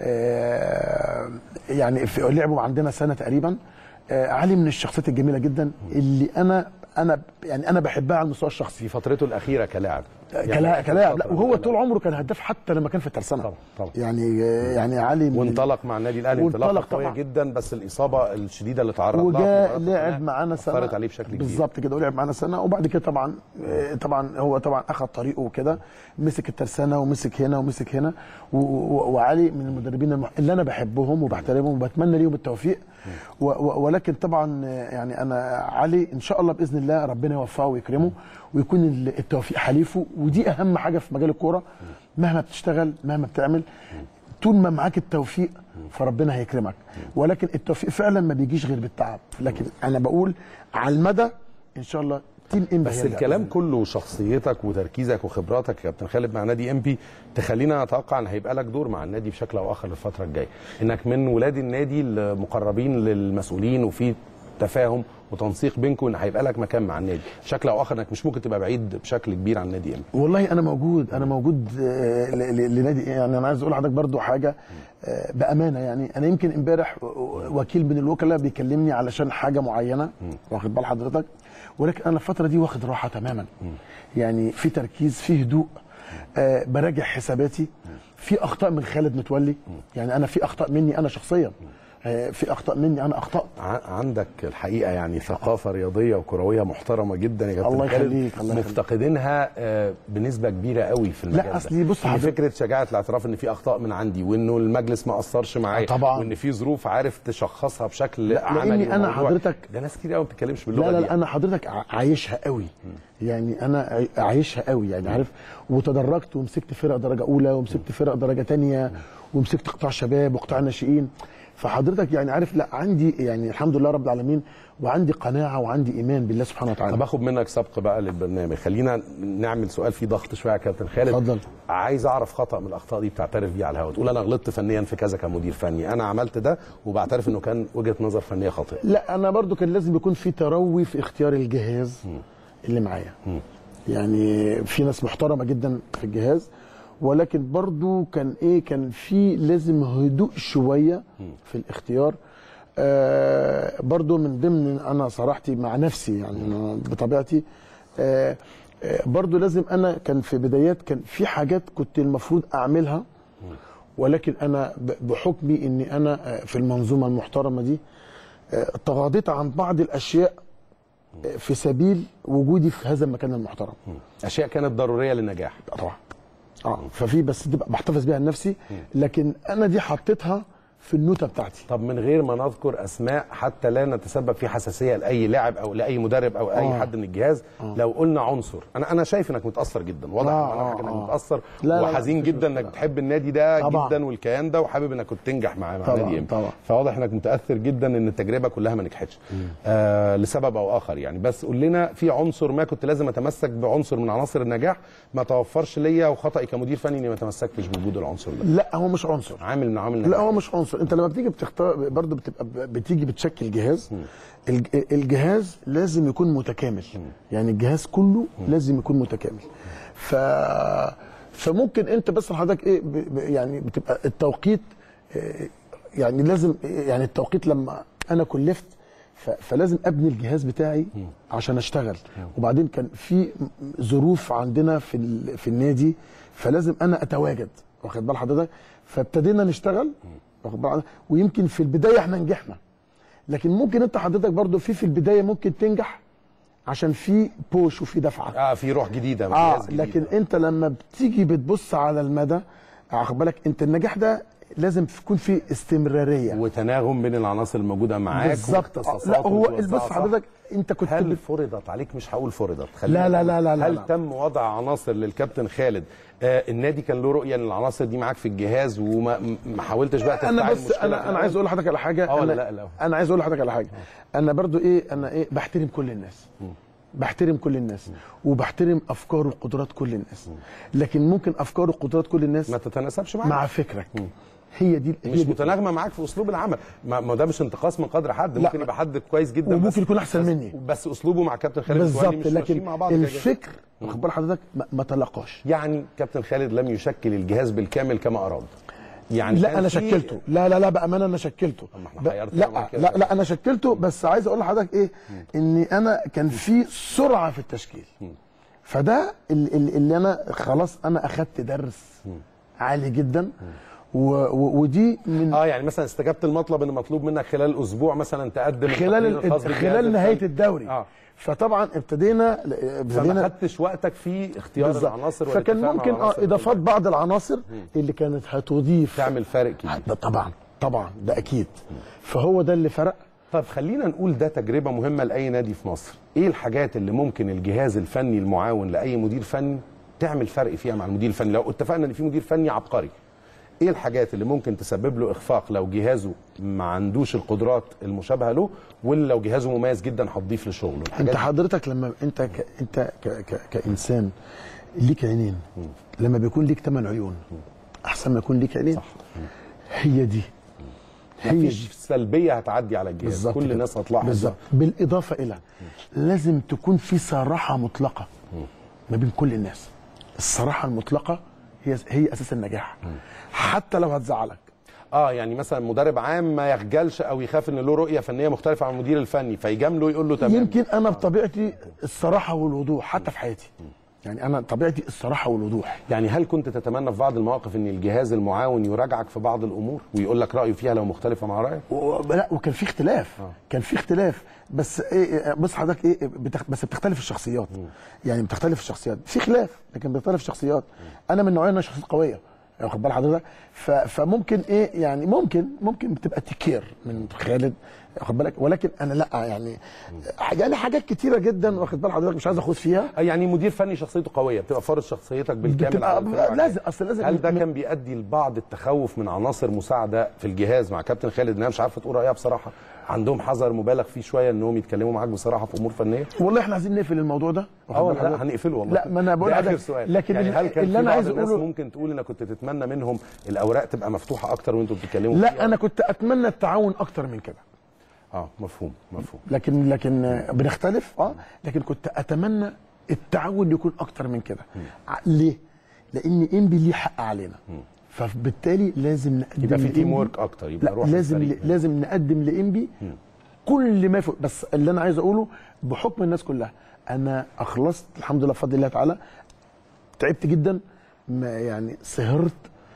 [SPEAKER 2] آه، يعني في لعبوا عندنا سنه تقريبا آه، علي من الشخصيات الجميله جدا اللي انا انا يعني انا بحبها على المستوى الشخصي
[SPEAKER 1] في فترته الاخيره كلاعب
[SPEAKER 2] كلا- كلاعب لا
[SPEAKER 1] فترة
[SPEAKER 2] وهو
[SPEAKER 1] كلاعب.
[SPEAKER 2] طول عمره كان هداف حتى لما كان في الترسانه
[SPEAKER 1] طبعا، طبعا.
[SPEAKER 2] يعني يعني علي من
[SPEAKER 1] وانطلق مع النادي الاهلي انطلاقه
[SPEAKER 2] وانطلق
[SPEAKER 1] قويه
[SPEAKER 2] طبعا.
[SPEAKER 1] جدا بس الاصابه الشديده اللي تعرض لها
[SPEAKER 2] وجاء
[SPEAKER 1] في المباراة
[SPEAKER 2] لعب
[SPEAKER 1] الأولى
[SPEAKER 2] معانا سنه
[SPEAKER 1] اثرت عليه بشكل كبير
[SPEAKER 2] بالظبط كده ولعب معانا سنه وبعد كده طبعا آه، طبعا هو طبعا اخذ طريقه وكده مسك الترسانه ومسك هنا ومسك هنا و- و- وعلي من المدربين المح- اللي انا بحبهم وبحترمهم وبتمنى ليهم التوفيق و- و- ولكن طبعا آه، يعني انا علي ان شاء الله باذن الله ربنا يوفقه ويكرمه ويكون ال- التوفيق حليفه ودي اهم حاجه في مجال الكوره مهما بتشتغل مهما بتعمل طول ما معاك التوفيق فربنا هيكرمك ولكن التوفيق فعلا ما بيجيش غير بالتعب لكن انا بقول على المدى ان شاء الله تيم ام
[SPEAKER 1] بس الكلام كله شخصيتك وتركيزك وخبراتك يا كابتن خالد مع نادي ام بي تخلينا نتوقع ان هيبقى لك دور مع النادي بشكل او اخر الفتره الجايه انك من ولاد النادي المقربين للمسؤولين وفي تفاهم وتنسيق بينكم ان هيبقى لك مكان مع النادي بشكل او اخر انك مش ممكن تبقى بعيد بشكل كبير عن نادي ام بي
[SPEAKER 2] والله انا موجود انا موجود آه، ل- ل- لنادي يعني انا عايز اقول لحضرتك برضو حاجه آه، بامانه يعني انا يمكن امبارح وكيل من الوكلاء بيكلمني علشان حاجه معينه واخد بال حضرتك ولكن انا الفتره دي واخد راحه تماما يعني في تركيز في هدوء آه براجع حساباتي في اخطاء من خالد متولي يعني انا في اخطاء مني انا شخصيا آه في اخطاء مني انا اخطات
[SPEAKER 1] ع- عندك الحقيقه يعني ثقافه رياضيه وكرويه محترمه جدا يا كابتن
[SPEAKER 2] الله
[SPEAKER 1] خالد
[SPEAKER 2] يخليك، الله يخليك.
[SPEAKER 1] مفتقدينها آه، بنسبه كبيره قوي في المجال ده.
[SPEAKER 2] أصلي بص
[SPEAKER 1] في
[SPEAKER 2] حضرتك-
[SPEAKER 1] فكره شجاعه الاعتراف ان في اخطاء من عندي وانه المجلس ما قصرش معايا
[SPEAKER 2] طبعاً.
[SPEAKER 1] وان في ظروف عارف تشخصها بشكل
[SPEAKER 2] لا،
[SPEAKER 1] عملي
[SPEAKER 2] لأني أنا
[SPEAKER 1] وموضوعي.
[SPEAKER 2] حضرتك-
[SPEAKER 1] ده ناس كتير قوي ما بتتكلمش باللغه
[SPEAKER 2] لا لا,
[SPEAKER 1] دي
[SPEAKER 2] لا انا حضرتك ع- عايشها قوي يعني انا عاي- عايشها قوي يعني عارف وتدرجت ومسكت فرق درجه اولى ومسكت فرق درجه تانية ومسكت قطاع شباب وقطاع ناشئين فحضرتك يعني عارف لا عندي يعني الحمد لله رب العالمين وعندي قناعه وعندي ايمان بالله سبحانه
[SPEAKER 1] طب
[SPEAKER 2] وتعالى
[SPEAKER 1] اخد منك سبق بقى للبرنامج خلينا نعمل سؤال فيه ضغط شويه يا كابتن خالد
[SPEAKER 2] اتفضل.
[SPEAKER 1] عايز اعرف خطا من الاخطاء دي بتعترف بيه على الهواء تقول انا غلطت فنيا في كذا كمدير فني انا عملت ده وبعترف انه كان وجهه نظر فنيه خاطئه
[SPEAKER 2] لا انا برضو كان لازم يكون في تروي في اختيار الجهاز اللي معايا يعني في ناس محترمه جدا في الجهاز ولكن برضو كان ايه كان في لازم هدوء شويه في الاختيار آه برضو من ضمن انا صراحتي مع نفسي يعني أنا بطبيعتي آه آه برضو لازم انا كان في بدايات كان في حاجات كنت المفروض اعملها ولكن انا ب- بحكمي اني انا آه، في المنظومه المحترمه دي آه، تغاضيت عن بعض الاشياء آه، في سبيل وجودي في هذا المكان المحترم
[SPEAKER 1] اشياء كانت ضروريه للنجاح
[SPEAKER 2] طبعا اه ففي بس تبقى بحتفظ بيها لنفسي لكن انا دي حطيتها في النوتة بتاعتي
[SPEAKER 1] طب من غير ما نذكر اسماء حتى لا نتسبب في حساسيه لاي لاعب او لاي مدرب او اي
[SPEAKER 2] آه.
[SPEAKER 1] حد من الجهاز لو قلنا عنصر انا انا شايف انك متاثر جدا واضح
[SPEAKER 2] آه،
[SPEAKER 1] من ملامحك
[SPEAKER 2] آه،
[SPEAKER 1] انك
[SPEAKER 2] آه.
[SPEAKER 1] متاثر
[SPEAKER 2] لا، لا، لا،
[SPEAKER 1] وحزين
[SPEAKER 2] مفيش
[SPEAKER 1] جدا انك
[SPEAKER 2] مشكلة.
[SPEAKER 1] بتحب النادي ده
[SPEAKER 2] طبعاً.
[SPEAKER 1] جدا والكيان ده وحابب انك كنت تنجح معاه مع
[SPEAKER 2] طبعاً،
[SPEAKER 1] نادي ام
[SPEAKER 2] طبعاً.
[SPEAKER 1] فواضح انك متاثر جدا ان التجربه كلها ما نجحتش آه لسبب او اخر يعني بس قول لنا في عنصر ما كنت لازم اتمسك بعنصر من عناصر النجاح ما توفرش ليا وخطأي كمدير فني اني ما تمسكتش بوجود العنصر ده
[SPEAKER 2] لا هو مش عنصر
[SPEAKER 1] عامل من عوامل
[SPEAKER 2] لا
[SPEAKER 1] النجاح
[SPEAKER 2] هو مش عنصر انت لما بتيجي بتختار برضه بتبقى بتيجي بتشكل جهاز الج- الجهاز لازم يكون متكامل يعني الجهاز كله لازم يكون متكامل ف فممكن انت بس حضرتك ايه ب... ب... يعني بتبقى التوقيت آه، يعني لازم يعني التوقيت لما انا كلفت ف... فلازم ابني الجهاز بتاعي عشان اشتغل وبعدين كان في ظروف عندنا في ال... في النادي فلازم انا اتواجد واخد بال حضرتك فابتدينا نشتغل واخد بال حضرتك ويمكن في البدايه احنا نجحنا لكن ممكن انت حضرتك برضو في في البدايه ممكن تنجح عشان في بوش وفي دفعه
[SPEAKER 1] اه في روح جديده
[SPEAKER 2] اه
[SPEAKER 1] جهاز جديد.
[SPEAKER 2] لكن انت لما بتيجي بتبص على المدى واخد بالك انت النجاح ده لازم يكون في استمراريه
[SPEAKER 1] وتناغم بين العناصر الموجوده معاك
[SPEAKER 2] بالظبط آه،
[SPEAKER 1] واختصاصات
[SPEAKER 2] لا هو
[SPEAKER 1] وتوزعها
[SPEAKER 2] بص
[SPEAKER 1] صح.
[SPEAKER 2] حضرتك انت كنت
[SPEAKER 1] هل
[SPEAKER 2] بت-
[SPEAKER 1] فرضت عليك مش هقول فرضت
[SPEAKER 2] لا- لا- لا- لا- لا-
[SPEAKER 1] هل
[SPEAKER 2] لا.
[SPEAKER 1] تم وضع عناصر للكابتن خالد آه النادي كان له رؤيه ان العناصر دي معاك في الجهاز وما م- ما حاولتش بقى تفتعل
[SPEAKER 2] انا بس
[SPEAKER 1] المشكلة
[SPEAKER 2] انا
[SPEAKER 1] في
[SPEAKER 2] انا
[SPEAKER 1] الأول؟
[SPEAKER 2] عايز اقول لحضرتك على حاجه
[SPEAKER 1] اه ولا
[SPEAKER 2] انا
[SPEAKER 1] لا لا
[SPEAKER 2] انا عايز اقول لحضرتك على حاجه انا برضو ايه انا ايه بحترم كل الناس بحترم كل الناس وبحترم افكار وقدرات كل الناس لكن ممكن افكار وقدرات كل الناس
[SPEAKER 1] ما تتناسبش معاك
[SPEAKER 2] مع فكرك هي دي هي
[SPEAKER 1] مش
[SPEAKER 2] دي
[SPEAKER 1] متناغمه معاك في اسلوب العمل ما ما ده مش انتقاص من قدر حد
[SPEAKER 2] لا.
[SPEAKER 1] ممكن يبقى حد كويس جدا
[SPEAKER 2] وممكن
[SPEAKER 1] بس
[SPEAKER 2] يكون أحسن
[SPEAKER 1] بس
[SPEAKER 2] مني.
[SPEAKER 1] بس اسلوبه مع كابتن خالد
[SPEAKER 2] بالظبط
[SPEAKER 1] متولي مش ماشيين
[SPEAKER 2] لكن
[SPEAKER 1] مع بعض كده.
[SPEAKER 2] الفكر واخد بال حضرتك ما- ما تلقاش
[SPEAKER 1] يعني كابتن خالد لم يشكل الجهاز بالكامل كما اراد يعني
[SPEAKER 2] لا
[SPEAKER 1] كان
[SPEAKER 2] انا
[SPEAKER 1] في-
[SPEAKER 2] شكلته لا لا لا بامانه انا شكلته
[SPEAKER 1] طب ما احنا
[SPEAKER 2] ب-
[SPEAKER 1] حيرتنا مع
[SPEAKER 2] لا
[SPEAKER 1] كده.
[SPEAKER 2] لا لا انا شكلته بس عايز اقول لحضرتك ايه اني انا كان في سرعه في التشكيل فده ال- ال- اللي انا خلاص انا اخدت درس عالي جدا و و ودي من
[SPEAKER 1] اه يعني مثلا استجبت المطلب ان مطلوب منك خلال اسبوع مثلا تقدم
[SPEAKER 2] خلال
[SPEAKER 1] التقرير الخاص
[SPEAKER 2] ال-
[SPEAKER 1] بالجهاز
[SPEAKER 2] خلال نهايه
[SPEAKER 1] الفني.
[SPEAKER 2] الدوري
[SPEAKER 1] اه
[SPEAKER 2] فطبعا ابتدينا
[SPEAKER 1] فما
[SPEAKER 2] ابتدينا
[SPEAKER 1] خدتش وقتك في اختيار
[SPEAKER 2] بالظبط.
[SPEAKER 1] العناصر
[SPEAKER 2] فكان
[SPEAKER 1] والاتفاق مع
[SPEAKER 2] ممكن اه
[SPEAKER 1] العناصر
[SPEAKER 2] اضافات بعض العناصر اللي كانت هتضيف
[SPEAKER 1] تعمل فارق كبير
[SPEAKER 2] ده طبعا طبعا ده اكيد فهو ده اللي فرق
[SPEAKER 1] طب خلينا نقول ده تجربه مهمه لاي نادي في مصر ايه الحاجات اللي ممكن الجهاز الفني المعاون لاي مدير فني تعمل فرق فيها مع المدير الفني لو اتفقنا ان في مدير فني عبقري ايه الحاجات اللي ممكن تسبب له اخفاق لو جهازه ما عندوش القدرات المشابهه له واللي لو جهازه مميز جدا هتضيف لشغله الحاجات
[SPEAKER 2] انت حضرتك لما انت ك... انت ك... ك... كانسان ليك عينين لما بيكون ليك ثمان عيون احسن ما يكون ليك عينين
[SPEAKER 1] صح.
[SPEAKER 2] هي دي هي
[SPEAKER 1] مفيش
[SPEAKER 2] دي
[SPEAKER 1] سلبيه هتعدي على الجهاز
[SPEAKER 2] بالظبط
[SPEAKER 1] كل
[SPEAKER 2] كده.
[SPEAKER 1] الناس هتلاحظ
[SPEAKER 2] بالظبط بالاضافه الى لازم تكون في صراحه مطلقه ما بين كل الناس الصراحه المطلقه هي هي اساس النجاح حتى لو هتزعلك
[SPEAKER 1] اه يعني مثلا مدرب عام ما يخجلش او يخاف ان له رؤيه فنيه مختلفه عن المدير الفني فيجامله يقول له تمام
[SPEAKER 2] يمكن انا بطبيعتي الصراحه والوضوح حتى في حياتي يعني انا طبيعتي الصراحه والوضوح
[SPEAKER 1] يعني هل كنت تتمنى في بعض المواقف ان الجهاز المعاون يراجعك في بعض الامور ويقول لك رايه فيها لو مختلفه مع رايك
[SPEAKER 2] و- لا وكان في اختلاف كان في اختلاف بس ايه بص حضرتك ايه بتخ... بس بتختلف الشخصيات يعني بتختلف الشخصيات في خلاف لكن بتختلف الشخصيات انا من نوعيه انا شخصيه قويه واخد بال حضرتك ف... فممكن ايه يعني ممكن ممكن بتبقى تكير من خالد واخد بالك ولكن انا لا يعني يعني حاجات كتيره جدا واخد بال حضرتك مش عايز اخوض فيها
[SPEAKER 1] آه يعني مدير فني شخصيته قويه بتبقى فارض شخصيتك بالكامل
[SPEAKER 2] بتبقى-
[SPEAKER 1] على الفريق
[SPEAKER 2] لازم- أصل لازم-
[SPEAKER 1] هل ده كان بيؤدي لبعض التخوف من عناصر مساعده في الجهاز مع كابتن خالد انها مش عارفه تقول رايها بصراحه عندهم حذر مبالغ فيه شويه انهم يتكلموا معاك بصراحه في امور فنيه
[SPEAKER 2] والله احنا عايزين نقفل الموضوع ده واخد
[SPEAKER 1] اه
[SPEAKER 2] بال
[SPEAKER 1] لا
[SPEAKER 2] حضرتك؟
[SPEAKER 1] هنقفله والله
[SPEAKER 2] لا ما انا بقول
[SPEAKER 1] ده اخر
[SPEAKER 2] لحضرتك-
[SPEAKER 1] سؤال
[SPEAKER 2] لكن
[SPEAKER 1] يعني هل كان
[SPEAKER 2] اللي
[SPEAKER 1] في
[SPEAKER 2] انا
[SPEAKER 1] بعض
[SPEAKER 2] عايز
[SPEAKER 1] الناس
[SPEAKER 2] اقوله
[SPEAKER 1] ممكن تقول انك كنت تتمنى منهم الاوراق تبقى مفتوحه اكتر وانتوا بتتكلموا
[SPEAKER 2] لا
[SPEAKER 1] فيها؟
[SPEAKER 2] انا كنت اتمنى التعاون اكتر من كده
[SPEAKER 1] اه مفهوم مفهوم
[SPEAKER 2] لكن لكن آه، بنختلف اه لكن كنت اتمنى التعاون يكون اكتر من كده ع- ليه؟ لان انبي ليه حق علينا فبالتالي لازم نقدم
[SPEAKER 1] يبقى في تيم
[SPEAKER 2] لإنبي-
[SPEAKER 1] ورك اكتر يبقى
[SPEAKER 2] لا
[SPEAKER 1] روح
[SPEAKER 2] لازم
[SPEAKER 1] الفريق.
[SPEAKER 2] لازم نقدم لانبي كل ما يفوق بس اللي انا عايز اقوله بحكم الناس كلها انا اخلصت الحمد لله بفضل الله تعالى تعبت جدا ما يعني سهرت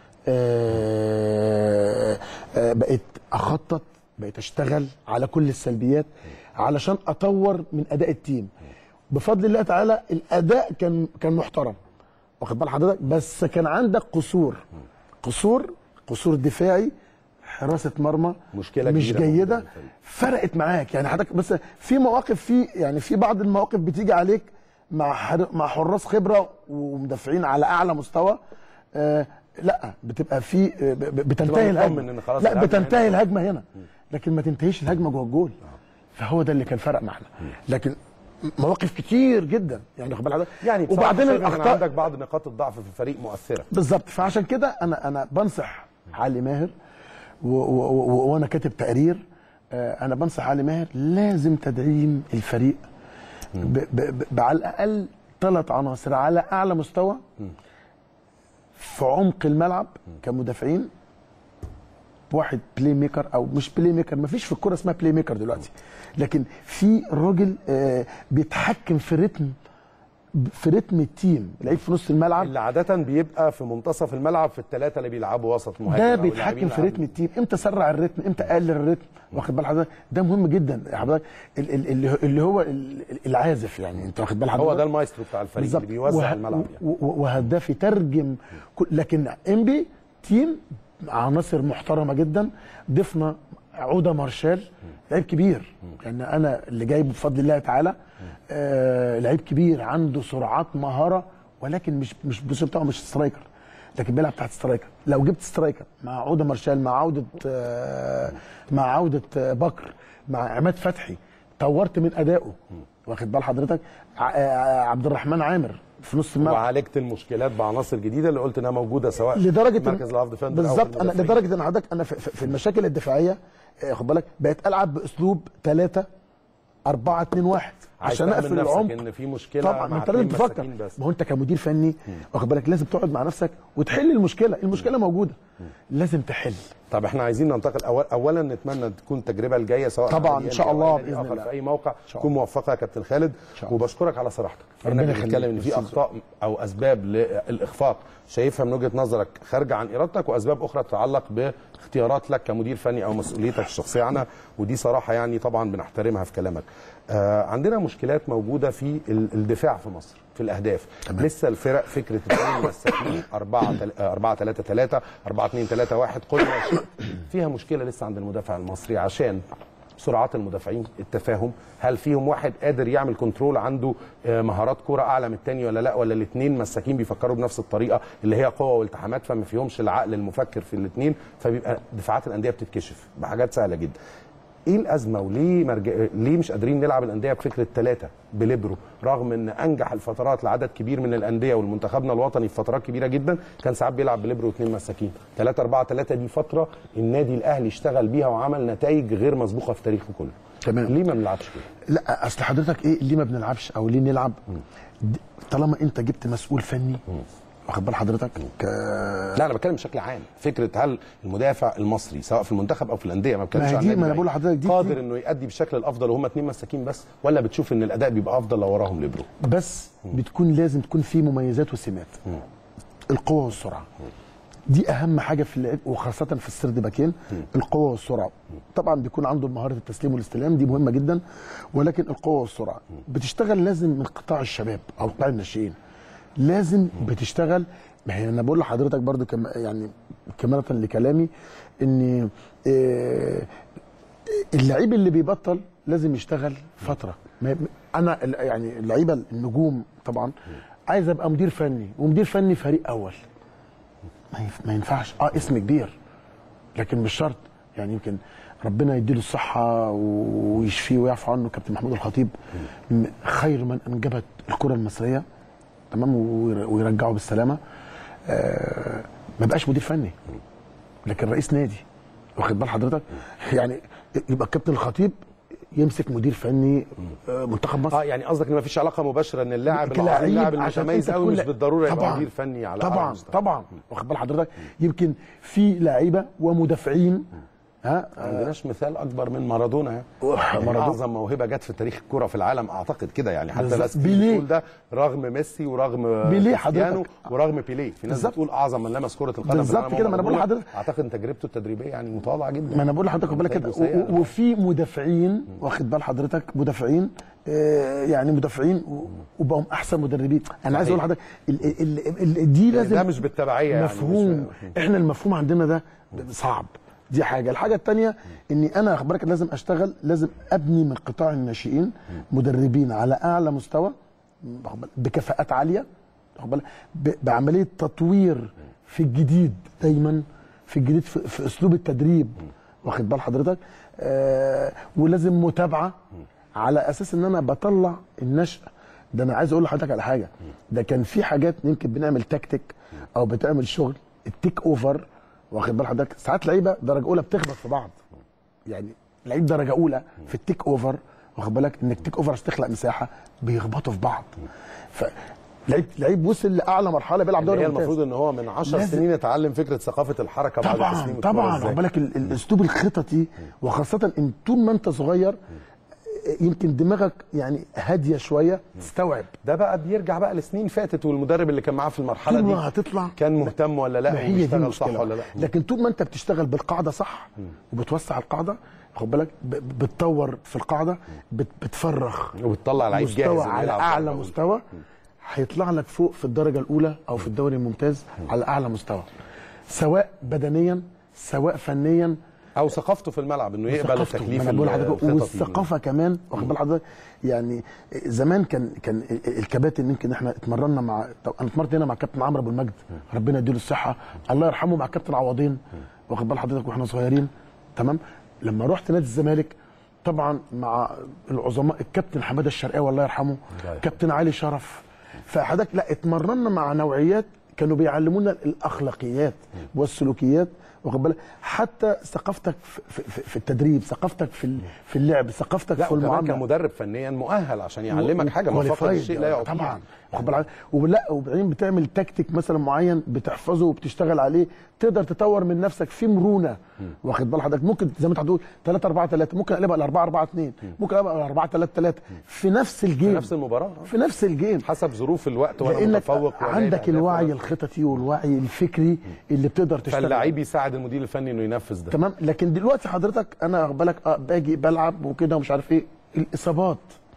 [SPEAKER 2] آه آه بقيت اخطط بقيت اشتغل على كل السلبيات علشان اطور من اداء التيم بفضل الله تعالى الاداء كان كان محترم واخد بال حضرتك بس كان عندك قصور قصور قصور دفاعي حراسه مرمى
[SPEAKER 1] مشكلة
[SPEAKER 2] مش
[SPEAKER 1] كبيرة موجودة
[SPEAKER 2] جيده
[SPEAKER 1] في الفريق.
[SPEAKER 2] فرقت معاك يعني حضرتك بس في مواقف في يعني في بعض المواقف بتيجي عليك مع حر مع حراس خبره ومدافعين على اعلى مستوى آه لا بتبقى في آه، ب- ب- بتنتهي
[SPEAKER 1] مطمن
[SPEAKER 2] الهجمه
[SPEAKER 1] إن خلاص
[SPEAKER 2] لا
[SPEAKER 1] الهجمة
[SPEAKER 2] بتنتهي
[SPEAKER 1] هنا.
[SPEAKER 2] الهجمه هنا لكن ما تنتهيش الهجمه جوه الجول فهو ده اللي كان فرق معنا لكن مواقف كتير جدا يعني واخد بال حضرتك
[SPEAKER 1] يعني بصراحة
[SPEAKER 2] وبعدين
[SPEAKER 1] شايف إن
[SPEAKER 2] الاخطاء
[SPEAKER 1] عندك بعض نقاط الضعف في الفريق مؤثره
[SPEAKER 2] بالظبط فعشان كده انا انا بنصح علي ماهر و- و- و- وانا كاتب تقرير آه، انا بنصح علي ماهر لازم تدعيم الفريق ب- ب- ب- على الاقل ثلاث عناصر على اعلى مستوى في عمق الملعب كمدافعين واحد بلاي ميكر او مش بلاي ميكر ما فيش في الكوره اسمها بلاي ميكر دلوقتي لكن في راجل آه، بيتحكم في رتم في رتم التيم لعيب في نص الملعب
[SPEAKER 1] اللي عاده بيبقى في منتصف الملعب في الثلاثه اللي بيلعبوا وسط مهاجم
[SPEAKER 2] ده
[SPEAKER 1] أو
[SPEAKER 2] بيتحكم
[SPEAKER 1] لاعبين
[SPEAKER 2] في
[SPEAKER 1] لاعبين.
[SPEAKER 2] رتم التيم امتى سرع الرتم امتى قلل الرتم واخد بال حضرتك ده مهم جدا يا حضرتك ال- ال- اللي اللي هو ال- العازف يعني انت واخد بال حضرتك
[SPEAKER 1] هو ده المايسترو بتاع الفريق اللي بيوزع
[SPEAKER 2] وه-
[SPEAKER 1] الملعب يعني.
[SPEAKER 2] و- و- وهداف يترجم كل- لكن انبي تيم عناصر محترمه جدا ضفنا عوده مارشال لعيب كبير يعني انا اللي جايبه بفضل الله تعالى آه لعيب كبير عنده سرعات مهاره ولكن مش مش البوزيشن بتاعه مش سترايكر لكن بيلعب تحت سترايكر لو جبت سترايكر مع عوده مارشال مع عوده آه مع عوده آه بكر مع عماد فتحي طورت من ادائه واخد بال حضرتك ع- آه، عبد الرحمن عامر في نص الملعب
[SPEAKER 1] وعالجت المشكلات بعناصر جديده اللي قلت انها موجوده سواء
[SPEAKER 2] لدرجه
[SPEAKER 1] في مركز الهاف ديفندر أو في
[SPEAKER 2] بالظبط انا
[SPEAKER 1] المدافعين.
[SPEAKER 2] لدرجه ان حضرتك انا في, في في المشاكل الدفاعيه آه، خد بالك بقيت العب باسلوب 3 4 2 1
[SPEAKER 1] عايز
[SPEAKER 2] عشان
[SPEAKER 1] تعمل
[SPEAKER 2] اقفل
[SPEAKER 1] نفسك
[SPEAKER 2] العمق
[SPEAKER 1] ان في مشكله
[SPEAKER 2] طبعا ما
[SPEAKER 1] مع
[SPEAKER 2] انت لازم
[SPEAKER 1] اتنين
[SPEAKER 2] تفكر
[SPEAKER 1] مساكين بس
[SPEAKER 2] ما هو انت كمدير فني واخد بالك لازم تقعد مع نفسك وتحل المشكله المشكله موجوده لازم تحل
[SPEAKER 1] طب احنا عايزين ننتقل أول اولا نتمنى تكون التجربه الجايه سواء
[SPEAKER 2] طبعاً،
[SPEAKER 1] نادي
[SPEAKER 2] إن شاء
[SPEAKER 1] أو
[SPEAKER 2] الله
[SPEAKER 1] أي نادي
[SPEAKER 2] بإذن
[SPEAKER 1] آخر
[SPEAKER 2] الله.
[SPEAKER 1] في اي موقع
[SPEAKER 2] شاء
[SPEAKER 1] تكون موفقه يا كابتن خالد
[SPEAKER 2] شاء الله.
[SPEAKER 1] وبشكرك على صراحتك
[SPEAKER 2] ربنا
[SPEAKER 1] انك
[SPEAKER 2] يخليك.
[SPEAKER 1] بتتكلم ان في
[SPEAKER 2] ميرسي.
[SPEAKER 1] اخطاء او اسباب للاخفاق شايفها من وجهه نظرك خارجه عن ارادتك واسباب اخرى تتعلق باختيارات لك كمدير فني او مسؤوليتك الشخصيه عنها ودي صراحه يعني طبعا بنحترمها في كلامك آه عندنا مشكلات موجوده في ال- الدفاع في مصر في الاهداف تمام. لسه الفرق فكره اثنين مساكين 4 4 3 3 4 2 3 1 كل ماشي فيها مشكله لسه عند المدافع المصري عشان سرعات المدافعين التفاهم هل فيهم واحد قادر يعمل كنترول عنده آه، مهارات كرة اعلى من الثاني ولا لا ولا الاثنين مساكين بيفكروا بنفس الطريقه اللي هي قوه والتحامات فما فيهمش العقل المفكر في الاثنين فبيبقى دفاعات الانديه بتتكشف بحاجات سهله جدا ايه الازمه وليه مرج... ليه مش قادرين نلعب الانديه بفكره ثلاثه بليبرو رغم ان انجح الفترات لعدد كبير من الانديه والمنتخبنا الوطني في فترات كبيره جدا كان ساعات بيلعب بليبرو واثنين مساكين 3 4 3 دي فتره النادي الاهلي اشتغل بيها وعمل نتائج غير مسبوقه في تاريخه كله
[SPEAKER 2] تمام.
[SPEAKER 1] ليه ما بنلعبش كده
[SPEAKER 2] لا اصل حضرتك ايه ليه ما بنلعبش او ليه نلعب د- طالما انت جبت مسؤول فني واخد بال حضرتك ك...
[SPEAKER 1] لا انا بتكلم بشكل عام فكره هل المدافع المصري سواء في المنتخب او في الانديه ما بتكلمش
[SPEAKER 2] ما هي
[SPEAKER 1] عن
[SPEAKER 2] دي-
[SPEAKER 1] النادي
[SPEAKER 2] ما أنا
[SPEAKER 1] الأهلي.
[SPEAKER 2] بقول لحضرتك دي-
[SPEAKER 1] قادر
[SPEAKER 2] دي-
[SPEAKER 1] انه يؤدي بالشكل الافضل وهم اثنين مساكين بس ولا بتشوف ان الاداء بيبقى افضل لو وراهم ليبرو
[SPEAKER 2] بس بتكون لازم تكون في مميزات وسمات القوه والسرعه دي اهم حاجه في اللعب وخاصه في السرد باكين القوه والسرعه طبعا بيكون عنده مهاره التسليم والاستلام دي مهمه جدا ولكن القوه والسرعه بتشتغل لازم من قطاع الشباب او قطاع الناشئين لازم بتشتغل ما هي انا بقول لحضرتك برضو كم يعني كمالة لكلامي ان آه، اللعيب اللي بيبطل لازم يشتغل فتره ما- انا ال- يعني اللعيبه النجوم طبعا عايز ابقى مدير فني ومدير فني فريق اول ما ينف- ما ينفعش اه اسم كبير لكن مش شرط يعني يمكن ربنا يديله الصحه ويشفيه ويعفو عنه كابتن محمود الخطيب م- خير من انجبت الكره المصريه تمام وير- ويرجعه بالسلامه آه ما بقاش مدير فني لكن رئيس نادي واخد بال حضرتك يعني يبقى الكابتن الخطيب يمسك مدير فني آه، منتخب مصر
[SPEAKER 1] اه يعني قصدك ان مفيش علاقه مباشره ان اللاعب
[SPEAKER 2] كلاعب
[SPEAKER 1] العظيم اللاعب
[SPEAKER 2] عشان
[SPEAKER 1] المتميز
[SPEAKER 2] أنت
[SPEAKER 1] قوي
[SPEAKER 2] تكون
[SPEAKER 1] مش
[SPEAKER 2] لا-
[SPEAKER 1] بالضروره يبقى
[SPEAKER 2] طبعاً.
[SPEAKER 1] مدير فني على أعلى
[SPEAKER 2] طبعا
[SPEAKER 1] مستوى.
[SPEAKER 2] طبعا واخد بال حضرتك يمكن في لعيبه ومدافعين ها
[SPEAKER 1] ما عندناش مثال اكبر من مارادونا يعني
[SPEAKER 2] أوه،
[SPEAKER 1] يعني
[SPEAKER 2] مارادونا.
[SPEAKER 1] اعظم موهبه جت في تاريخ الكره في العالم اعتقد كده يعني حتى
[SPEAKER 2] بالظبط.
[SPEAKER 1] ناس كتير
[SPEAKER 2] بيليه.
[SPEAKER 1] بتقول ده رغم ميسي ورغم
[SPEAKER 2] بيليه
[SPEAKER 1] كريستيانو
[SPEAKER 2] حضرتك.
[SPEAKER 1] ورغم بيليه في ناس
[SPEAKER 2] بالظبط.
[SPEAKER 1] بتقول اعظم من لمس كره القدم في
[SPEAKER 2] بالظبط
[SPEAKER 1] العالم
[SPEAKER 2] كده،
[SPEAKER 1] هو
[SPEAKER 2] ما أنا بقول
[SPEAKER 1] مارادونا.
[SPEAKER 2] لحضرتك.
[SPEAKER 1] اعتقد ان تجربته التدريبيه يعني متواضعه جدا
[SPEAKER 2] ما انا بقول لحضرتك خد بالك كده
[SPEAKER 1] نتائجه سيئة.
[SPEAKER 2] و- و- وفي مدافعين واخد بال حضرتك مدافعين آه، يعني مدافعين و- وبقوا احسن مدربين انا عايز اقول لحضرتك ال- ال- ال- ال- دي لازم
[SPEAKER 1] ده مش بالتبعيه يعني
[SPEAKER 2] مفهوم
[SPEAKER 1] مش-
[SPEAKER 2] احنا المفهوم عندنا ده صعب دي حاجه الحاجه الثانيه اني انا خد بالك لازم اشتغل لازم ابني من قطاع الناشئين مدربين على اعلى مستوى واخد بالك، بكفاءات عاليه واخد بالك، ب- بعمليه تطوير في الجديد دايما في الجديد في, في اسلوب التدريب واخد بال حضرتك آه ولازم متابعه على اساس ان انا بطلع النشأ ده انا عايز اقول لحضرتك على حاجه ده كان في حاجات يمكن بنعمل تكتيك او بتعمل شغل التيك اوفر واخد بال حضرتك ساعات لعيبه درجه اولى بتخبط في بعض يعني لعيب درجه اولى في التيك اوفر واخد بالك انك تيك اوفر عشان تخلق مساحه بيخبطوا في بعض ف لعيب لعيب وصل لاعلى مرحله بيلعب
[SPEAKER 1] اللي
[SPEAKER 2] دوري
[SPEAKER 1] هي
[SPEAKER 2] ممتاز
[SPEAKER 1] المفروض ان هو من 10
[SPEAKER 2] لازم-
[SPEAKER 1] سنين اتعلم فكره ثقافه الحركه بعد
[SPEAKER 2] طبعا
[SPEAKER 1] تسليم الكرة
[SPEAKER 2] طبعا
[SPEAKER 1] إزاي.
[SPEAKER 2] خد بالك ال- الاسلوب الخططي وخاصه ان طول ما انت صغير يمكن دماغك يعني هاديه شويه تستوعب
[SPEAKER 1] ده بقى بيرجع بقى لسنين فاتت والمدرب اللي كان معاه في المرحله
[SPEAKER 2] طول
[SPEAKER 1] دي
[SPEAKER 2] ما هتطلع
[SPEAKER 1] كان مهتم ولا لا
[SPEAKER 2] ما هي دي
[SPEAKER 1] وبيشتغل صح
[SPEAKER 2] المشكله
[SPEAKER 1] ولا لا
[SPEAKER 2] لكن طول ما انت بتشتغل بالقاعده صح وبتوسع القاعده خد بالك ب- بتطور في القاعده بت- بتفرغ
[SPEAKER 1] وبتطلع لعيب جاهز
[SPEAKER 2] مستوى
[SPEAKER 1] إنه
[SPEAKER 2] على
[SPEAKER 1] يلعب
[SPEAKER 2] اعلى
[SPEAKER 1] درجة أولى.
[SPEAKER 2] مستوى هيطلع لك فوق في الدرجه الاولى او في الدوري الممتاز على اعلى مستوى سواء بدنيا سواء فنيا
[SPEAKER 1] او ثقافته في الملعب انه يقبل
[SPEAKER 2] ثقافته.
[SPEAKER 1] التكليف
[SPEAKER 2] ما أنا بقول لحضرتك
[SPEAKER 1] الخططي.
[SPEAKER 2] والثقافه كمان واخد بال حضرتك يعني زمان كان كان الكباتن يمكن احنا اتمرنا مع طب انا اتمرنت هنا مع كابتن عمرو ابو المجد ربنا يديله الصحه الله يرحمه مع كابتن عوضين واخد بال حضرتك واحنا صغيرين تمام لما رحت نادي الزمالك طبعا مع العظماء الكابتن حماده الشرقاوي الله يرحمه
[SPEAKER 1] يرحمه.
[SPEAKER 2] كابتن علي شرف فحضرتك لا اتمرنا مع نوعيات كانوا بيعلمونا الاخلاقيات والسلوكيات واخد بالك حتى ثقافتك في, في, في التدريب ثقافتك في ال- في اللعب ثقافتك
[SPEAKER 1] لا
[SPEAKER 2] في
[SPEAKER 1] وكمان
[SPEAKER 2] المعامله
[SPEAKER 1] كمدرب فنيا مؤهل عشان يعلمك حاجه ما فقد
[SPEAKER 2] qualified.
[SPEAKER 1] الشيء لا يعطيه
[SPEAKER 2] طبعا واخد بالك ولا وبعدين بتعمل تكتيك مثلا معين بتحفظه وبتشتغل عليه تقدر تطور من نفسك في مرونه واخد بال حضرتك ممكن زي ما انت هتقول 3 4 3 ممكن اقلبها ل 4 4 2 ممكن اقلبها ل 4 3 3 في نفس الجيم
[SPEAKER 1] في نفس المباراه
[SPEAKER 2] في نفس الجيم
[SPEAKER 1] حسب ظروف الوقت وانا
[SPEAKER 2] لانك
[SPEAKER 1] متفوق وأنا
[SPEAKER 2] عندك
[SPEAKER 1] الأهداف
[SPEAKER 2] الوعي
[SPEAKER 1] وأنا-
[SPEAKER 2] الخططي والوعي الفكري اللي بتقدر تشتغل
[SPEAKER 1] فاللعيب يساعد المدير الفني انه ينفذ ده
[SPEAKER 2] تمام لكن دلوقتي حضرتك انا واخد بالك اه باجي بلعب وكده ومش عارف ايه الاصابات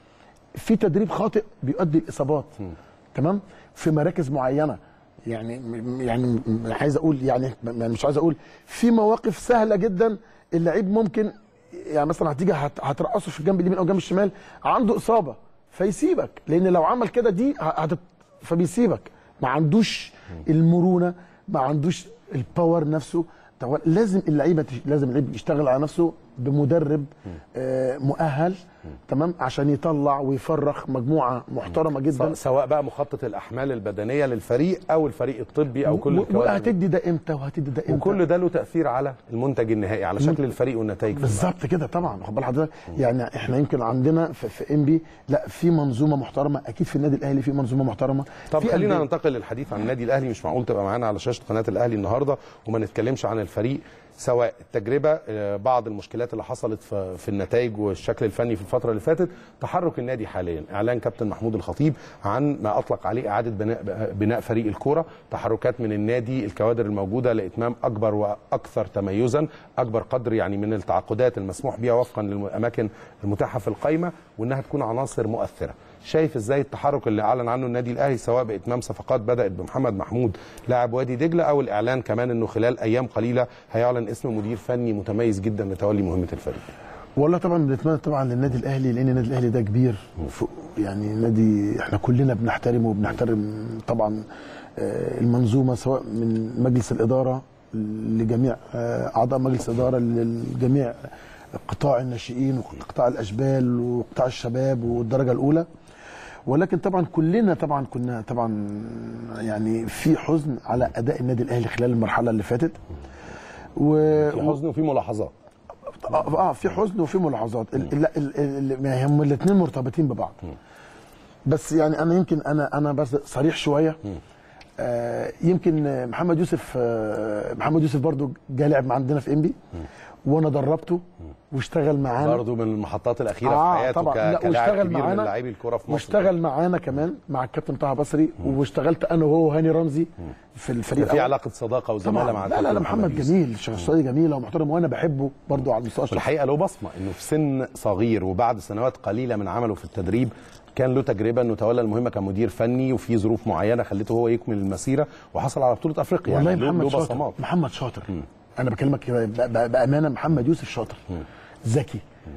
[SPEAKER 2] في تدريب خاطئ بيؤدي الاصابات تمام في مراكز معينه يعني م- يعني م- عايز اقول يعني يعني مش عايز اقول في مواقف سهله جدا اللعيب ممكن يعني مثلا هتيجي هت- هترقصه في الجنب اليمين او الجنب الشمال عنده اصابه فيسيبك لان لو عمل كده دي ه- هت... فبيسيبك ما عندوش المرونه ما عندوش الباور نفسه طب لازم اللعيبه تش- لازم اللعيب يشتغل على نفسه بمدرب آه مؤهل تمام عشان يطلع ويفرغ مجموعه محترمه جدا
[SPEAKER 1] س- سواء بقى مخطط الاحمال البدنيه للفريق او الفريق الطبي او كل
[SPEAKER 2] و-
[SPEAKER 1] الكوادر
[SPEAKER 2] وهتدي ده امتى وهتدي ده امتى
[SPEAKER 1] وكل ده له تاثير على المنتج النهائي على شكل الفريق والنتائج في الملعب.
[SPEAKER 2] بالظبط كده طبعا واخد بال حضرتك يعني احنا يمكن عندنا في, في ام بي لا في منظومه محترمه اكيد في النادي الاهلي في منظومه محترمه
[SPEAKER 1] طب
[SPEAKER 2] في
[SPEAKER 1] خلينا
[SPEAKER 2] أندية-
[SPEAKER 1] ننتقل للحديث عن النادي الاهلي مش معقول تبقى معانا على شاشه قناه الاهلي النهارده وما نتكلمش عن الفريق سواء التجربه آه، بعض المشكلات اللي حصلت في في النتائج والشكل الفني في الفتره اللي فاتت تحرك النادي حاليا اعلان كابتن محمود الخطيب عن ما اطلق عليه اعاده بناء بناء فريق الكوره تحركات من النادي الكوادر الموجوده لاتمام اكبر واكثر تميزا اكبر قدر يعني من التعاقدات المسموح بها وفقا للاماكن المتاحه في القائمه وانها تكون عناصر مؤثره شايف ازاي التحرك اللي اعلن عنه النادي الاهلي سواء باتمام صفقات بدات بمحمد محمود لاعب وادي دجله او الاعلان كمان انه خلال ايام قليله هيعلن اسم مدير فني متميز جدا لتولي مهمه الفريق
[SPEAKER 2] والله طبعا بنتمنى طبعا للنادي الاهلي لان النادي الاهلي ده كبير فوق- يعني نادي احنا كلنا بنحترمه وبنحترم طبعا آه، المنظومه سواء من مجلس الاداره لجميع آه، اعضاء مجلس الاداره لجميع قطاع الناشئين وقطاع الاشبال وقطاع الشباب والدرجه الاولى ولكن طبعا كلنا طبعا كنا طبعا يعني في حزن على اداء النادي الاهلي خلال المرحله اللي فاتت و...
[SPEAKER 1] في حزن وفي ملاحظات
[SPEAKER 2] اه آه، في حزن وفي ملاحظات ال- لا ال- ال- يعني هم الاثنين مرتبطين ببعض بس يعني انا يمكن انا انا بس صريح شويه آه يمكن آه، محمد يوسف آه محمد يوسف برضو جه لعب عندنا في انبي وانا دربته واشتغل معانا
[SPEAKER 1] برضه من المحطات الاخيره
[SPEAKER 2] آه،
[SPEAKER 1] في حياته
[SPEAKER 2] طبعا.
[SPEAKER 1] ك-
[SPEAKER 2] لا،
[SPEAKER 1] كلاعب
[SPEAKER 2] واشتغل
[SPEAKER 1] كبير من
[SPEAKER 2] معانا.
[SPEAKER 1] لاعبي الكره في مصر
[SPEAKER 2] واشتغل معانا كمان مع الكابتن طه بصري واشتغلت انا وهو وهاني رمزي في الفريق
[SPEAKER 1] في
[SPEAKER 2] الأول.
[SPEAKER 1] علاقه صداقه وزماله
[SPEAKER 2] طبعا
[SPEAKER 1] مع
[SPEAKER 2] لا لا
[SPEAKER 1] الكابتن
[SPEAKER 2] لا محمد
[SPEAKER 1] يوسف.
[SPEAKER 2] جميل شخصيه جميله ومحترم وانا بحبه برضو على المستوى الشخصي
[SPEAKER 1] والحقيقه له بصمه انه في سن صغير وبعد سنوات قليله من عمله في التدريب كان له تجربه انه تولى المهمه كمدير فني وفي ظروف معينه خلته هو يكمل المسيره وحصل على بطوله افريقيا
[SPEAKER 2] والله
[SPEAKER 1] يعني له-
[SPEAKER 2] محمد
[SPEAKER 1] له
[SPEAKER 2] شاطر
[SPEAKER 1] بصمات
[SPEAKER 2] محمد شاطر انا بكلمك ب- ب- بامانه محمد يوسف شاطر ذكي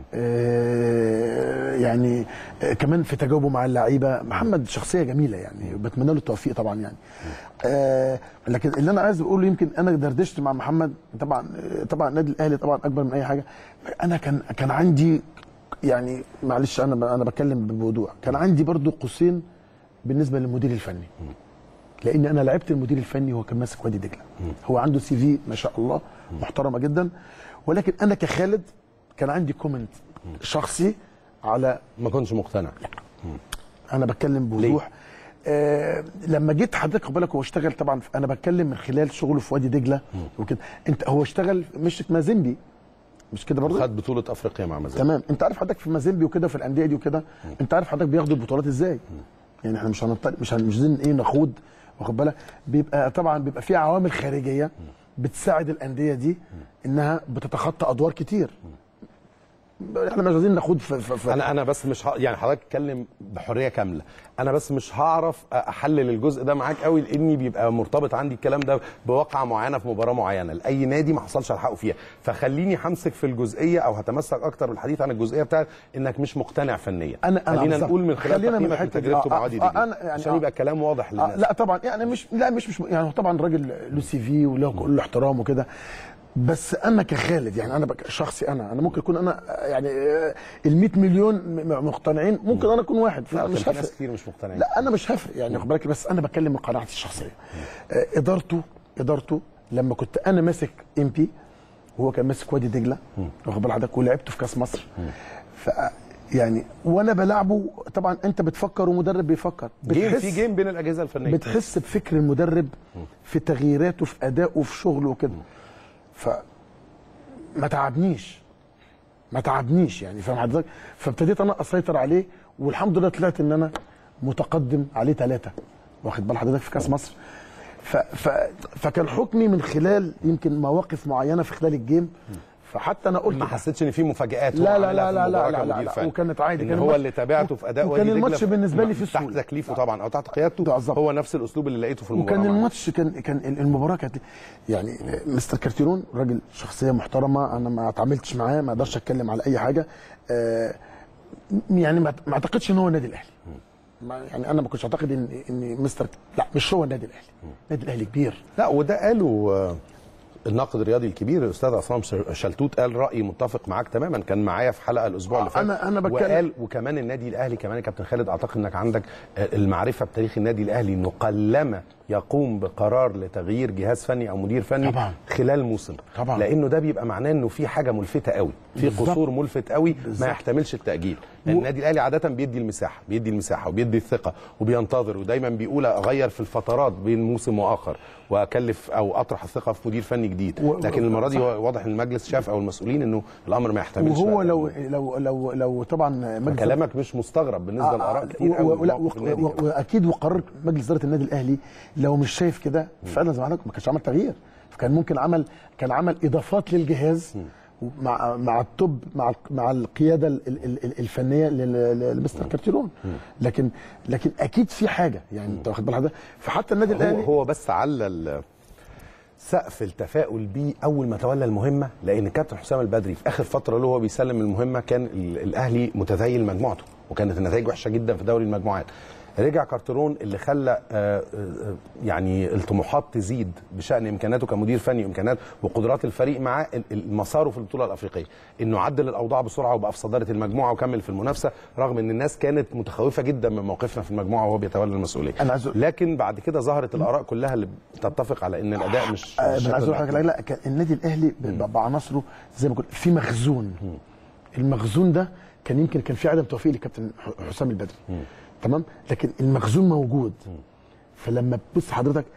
[SPEAKER 2] آه يعني آه كمان في تجاوبه مع اللعيبه محمد شخصيه جميله يعني بتمنى له التوفيق طبعا يعني آه لكن اللي انا عايز اقوله يمكن انا دردشت مع محمد طبعا آه، طبعا النادي الاهلي طبعا اكبر من اي حاجه انا كان كان عندي يعني معلش انا ب- انا بتكلم بوضوح كان عندي برضو قوسين بالنسبه للمدير الفني لان انا لعبت المدير الفني وهو كان ماسك وادي دجله هو عنده سي في ما شاء الله محترمه جدا ولكن انا كخالد كان عندي كومنت شخصي على
[SPEAKER 1] ما كنتش مقتنع
[SPEAKER 2] انا بتكلم بوضوح آه لما جيت حضرتك خد بالك هو اشتغل طبعا انا بتكلم من خلال شغله في وادي دجله وكده انت هو اشتغل مش مازيمبي مش كده برضه
[SPEAKER 1] خد بطوله افريقيا مع مازيمبي
[SPEAKER 2] تمام انت عارف حضرتك في مازيمبي وكده في الانديه دي وكده انت عارف حضرتك بياخدوا البطولات ازاي يعني احنا مش هنطلع مش هن- مش عايزين ايه نخوض واخد بالك بيبقى طبعا بيبقى في عوامل خارجيه بتساعد الانديه دي انها بتتخطى ادوار كتير احنا مش عايزين نخوض في, في, في
[SPEAKER 1] انا انا بس مش ه... يعني حضرتك اتكلم بحريه كامله انا بس مش هعرف احلل الجزء ده معاك قوي لاني بيبقى مرتبط عندي الكلام ده بواقعه معينه في مباراه معينه لاي نادي ما حصلش الحقه فيها فخليني همسك في الجزئيه او هتمسك اكتر بالحديث عن الجزئيه بتاعت انك مش مقتنع فنيا
[SPEAKER 2] أنا- أنا
[SPEAKER 1] خلينا
[SPEAKER 2] بالظبط.
[SPEAKER 1] نقول من خلال
[SPEAKER 2] خلينا من
[SPEAKER 1] تقييمك
[SPEAKER 2] الحتة دي.
[SPEAKER 1] لتجربته
[SPEAKER 2] آه،
[SPEAKER 1] مع وادي
[SPEAKER 2] آه،
[SPEAKER 1] دجله
[SPEAKER 2] أنا يعني
[SPEAKER 1] عشان
[SPEAKER 2] آه.
[SPEAKER 1] يبقى الكلام واضح
[SPEAKER 2] آه
[SPEAKER 1] للناس
[SPEAKER 2] لا طبعا يعني مش لا مش مش يعني هو طبعا راجل له سي في وله كل احترام وكده بس انا كخالد يعني انا بك- شخصي انا انا ممكن اكون انا آه، يعني ال 100 مليون م- مقتنعين ممكن انا اكون واحد
[SPEAKER 1] لا
[SPEAKER 2] مش
[SPEAKER 1] كان في ناس
[SPEAKER 2] هفرق
[SPEAKER 1] كتير مش مقتنعين
[SPEAKER 2] لا انا مش هفرق يعني خد بالك بس انا بتكلم من قناعتي الشخصيه آه، ادارته ادارته لما كنت انا ماسك ام بي وهو كان ماسك وادي دجله واخد بال حضرتك ولعبته في كاس مصر ف يعني وانا بلعبه طبعا انت بتفكر ومدرب بيفكر
[SPEAKER 1] جيم
[SPEAKER 2] بتحس-
[SPEAKER 1] في جيم بين الاجهزه الفنيه
[SPEAKER 2] بتحس بفكر المدرب في تغييراته في ادائه في شغله وكده ف ما تعبنيش ما تعبنيش يعني فاهم حضرتك فابتديت انا اسيطر عليه والحمد لله طلعت ان انا متقدم عليه ثلاثه واخد بال حضرتك في كاس مصر ف ف فكان حكمي من خلال يمكن مواقف معينه في خلال الجيم فحتى انا قلت
[SPEAKER 1] ما حسيتش ان في مفاجآت
[SPEAKER 2] لا
[SPEAKER 1] هو
[SPEAKER 2] لا
[SPEAKER 1] عملها
[SPEAKER 2] لا
[SPEAKER 1] في
[SPEAKER 2] لا
[SPEAKER 1] المباراة
[SPEAKER 2] لا لا,
[SPEAKER 1] كمدير
[SPEAKER 2] لا,
[SPEAKER 1] فني.
[SPEAKER 2] وكانت عادي
[SPEAKER 1] ان
[SPEAKER 2] كان
[SPEAKER 1] هو
[SPEAKER 2] الماتش-
[SPEAKER 1] اللي تابعته في اداء
[SPEAKER 2] وكان
[SPEAKER 1] وادي دجلة
[SPEAKER 2] الماتش بالنسبة لي في
[SPEAKER 1] تحت
[SPEAKER 2] السهولة.
[SPEAKER 1] تكليفه طبعا او تحت قيادته
[SPEAKER 2] بالظبط.
[SPEAKER 1] هو نفس الاسلوب اللي لقيته في المباراه
[SPEAKER 2] وكان
[SPEAKER 1] معاه.
[SPEAKER 2] الماتش كان كان المباراه كانت يعني مستر كارتيرون راجل شخصيه محترمه انا ما اتعاملتش معاه ما اقدرش اتكلم على اي حاجه آه، يعني ما ما اعتقدش ان هو النادي الاهلي ما- يعني انا ما كنتش اعتقد ان ان مستر لا مش هو النادي الاهلي النادي الاهلي كبير
[SPEAKER 1] لا وده قاله آه، الناقد الرياضي الكبير الاستاذ عصام شلتوت قال راي متفق معاك تماما كان معايا في حلقه الاسبوع اللي
[SPEAKER 2] آه،
[SPEAKER 1] فات
[SPEAKER 2] أنا- أنا بتكلم-
[SPEAKER 1] وقال وكمان النادي الاهلي كمان يا كابتن خالد اعتقد انك عندك آه، المعرفه بتاريخ النادي الاهلي انه قلما يقوم بقرار لتغيير جهاز فني او مدير فني
[SPEAKER 2] طبعاً.
[SPEAKER 1] خلال موسم
[SPEAKER 2] طبعاً.
[SPEAKER 1] لانه ده بيبقى معناه انه في حاجه ملفته قوي في
[SPEAKER 2] بالظبط.
[SPEAKER 1] قصور ملفت قوي ما
[SPEAKER 2] بالظبط.
[SPEAKER 1] يحتملش التاجيل لان النادي الاهلي عاده بيدي المساحه بيدي المساحه وبيدي الثقه وبينتظر ودايما بيقول اغير في الفترات بين موسم واخر واكلف او اطرح الثقه في مدير فني جديد
[SPEAKER 2] و-
[SPEAKER 1] لكن المره دي
[SPEAKER 2] صح.
[SPEAKER 1] واضح ان المجلس شاف او المسؤولين انه الامر ما يحتملش
[SPEAKER 2] وهو
[SPEAKER 1] بقى
[SPEAKER 2] لو
[SPEAKER 1] تأجيل.
[SPEAKER 2] لو لو لو طبعا مجلس
[SPEAKER 1] كلامك مش مستغرب بالنسبه
[SPEAKER 2] آه،
[SPEAKER 1] لاراء
[SPEAKER 2] آه،
[SPEAKER 1] كتير
[SPEAKER 2] و-
[SPEAKER 1] قوي
[SPEAKER 2] و- لا
[SPEAKER 1] في موقف
[SPEAKER 2] و-
[SPEAKER 1] النادي
[SPEAKER 2] و-
[SPEAKER 1] كمان.
[SPEAKER 2] واكيد وقرار مجلس اداره النادي الاهلي لو مش شايف كده فعلا زي ما حضرتك ما كانش عمل تغيير فكان ممكن عمل كان عمل اضافات للجهاز مع مع الطب مع مع القياده ال- ال- ال- الفنيه لل- لل- لمستر كارتيرون لكن لكن اكيد في حاجه يعني انت واخد بالك حضرتك؟ فحتى النادي
[SPEAKER 1] هو
[SPEAKER 2] الاهلي
[SPEAKER 1] هو بس علل سقف التفاؤل بيه اول ما تولى المهمه لان كابتن حسام البدري في اخر فتره له هو بيسلم المهمه كان ال- الاهلي متذيل مجموعته وكانت النتائج وحشه جدا في دوري المجموعات رجع كارترون اللي خلى آه، آه، يعني الطموحات تزيد بشان امكاناته كمدير فني وامكانات وقدرات الفريق معاه ال- ال- مساره في البطوله الافريقيه انه عدل الاوضاع بسرعه وبقى في صداره المجموعه وكمل في المنافسه رغم ان الناس كانت متخوفه جدا من موقفنا في المجموعه وهو بيتولى المسؤوليه
[SPEAKER 2] أنا عايز أقول-
[SPEAKER 1] لكن بعد كده ظهرت الاراء كلها اللي تتفق على ان الاداء مش
[SPEAKER 2] آه،
[SPEAKER 1] مش
[SPEAKER 2] انا عايز اقول
[SPEAKER 1] شكل
[SPEAKER 2] لحضرتك لا كان النادي الاهلي ب- بعناصره زي ما قلت في مخزون المخزون ده كان يمكن كان في عدم توفيق للكابتن ح- حسام البدري تمام لكن المخزون موجود فلما تبص حضرتك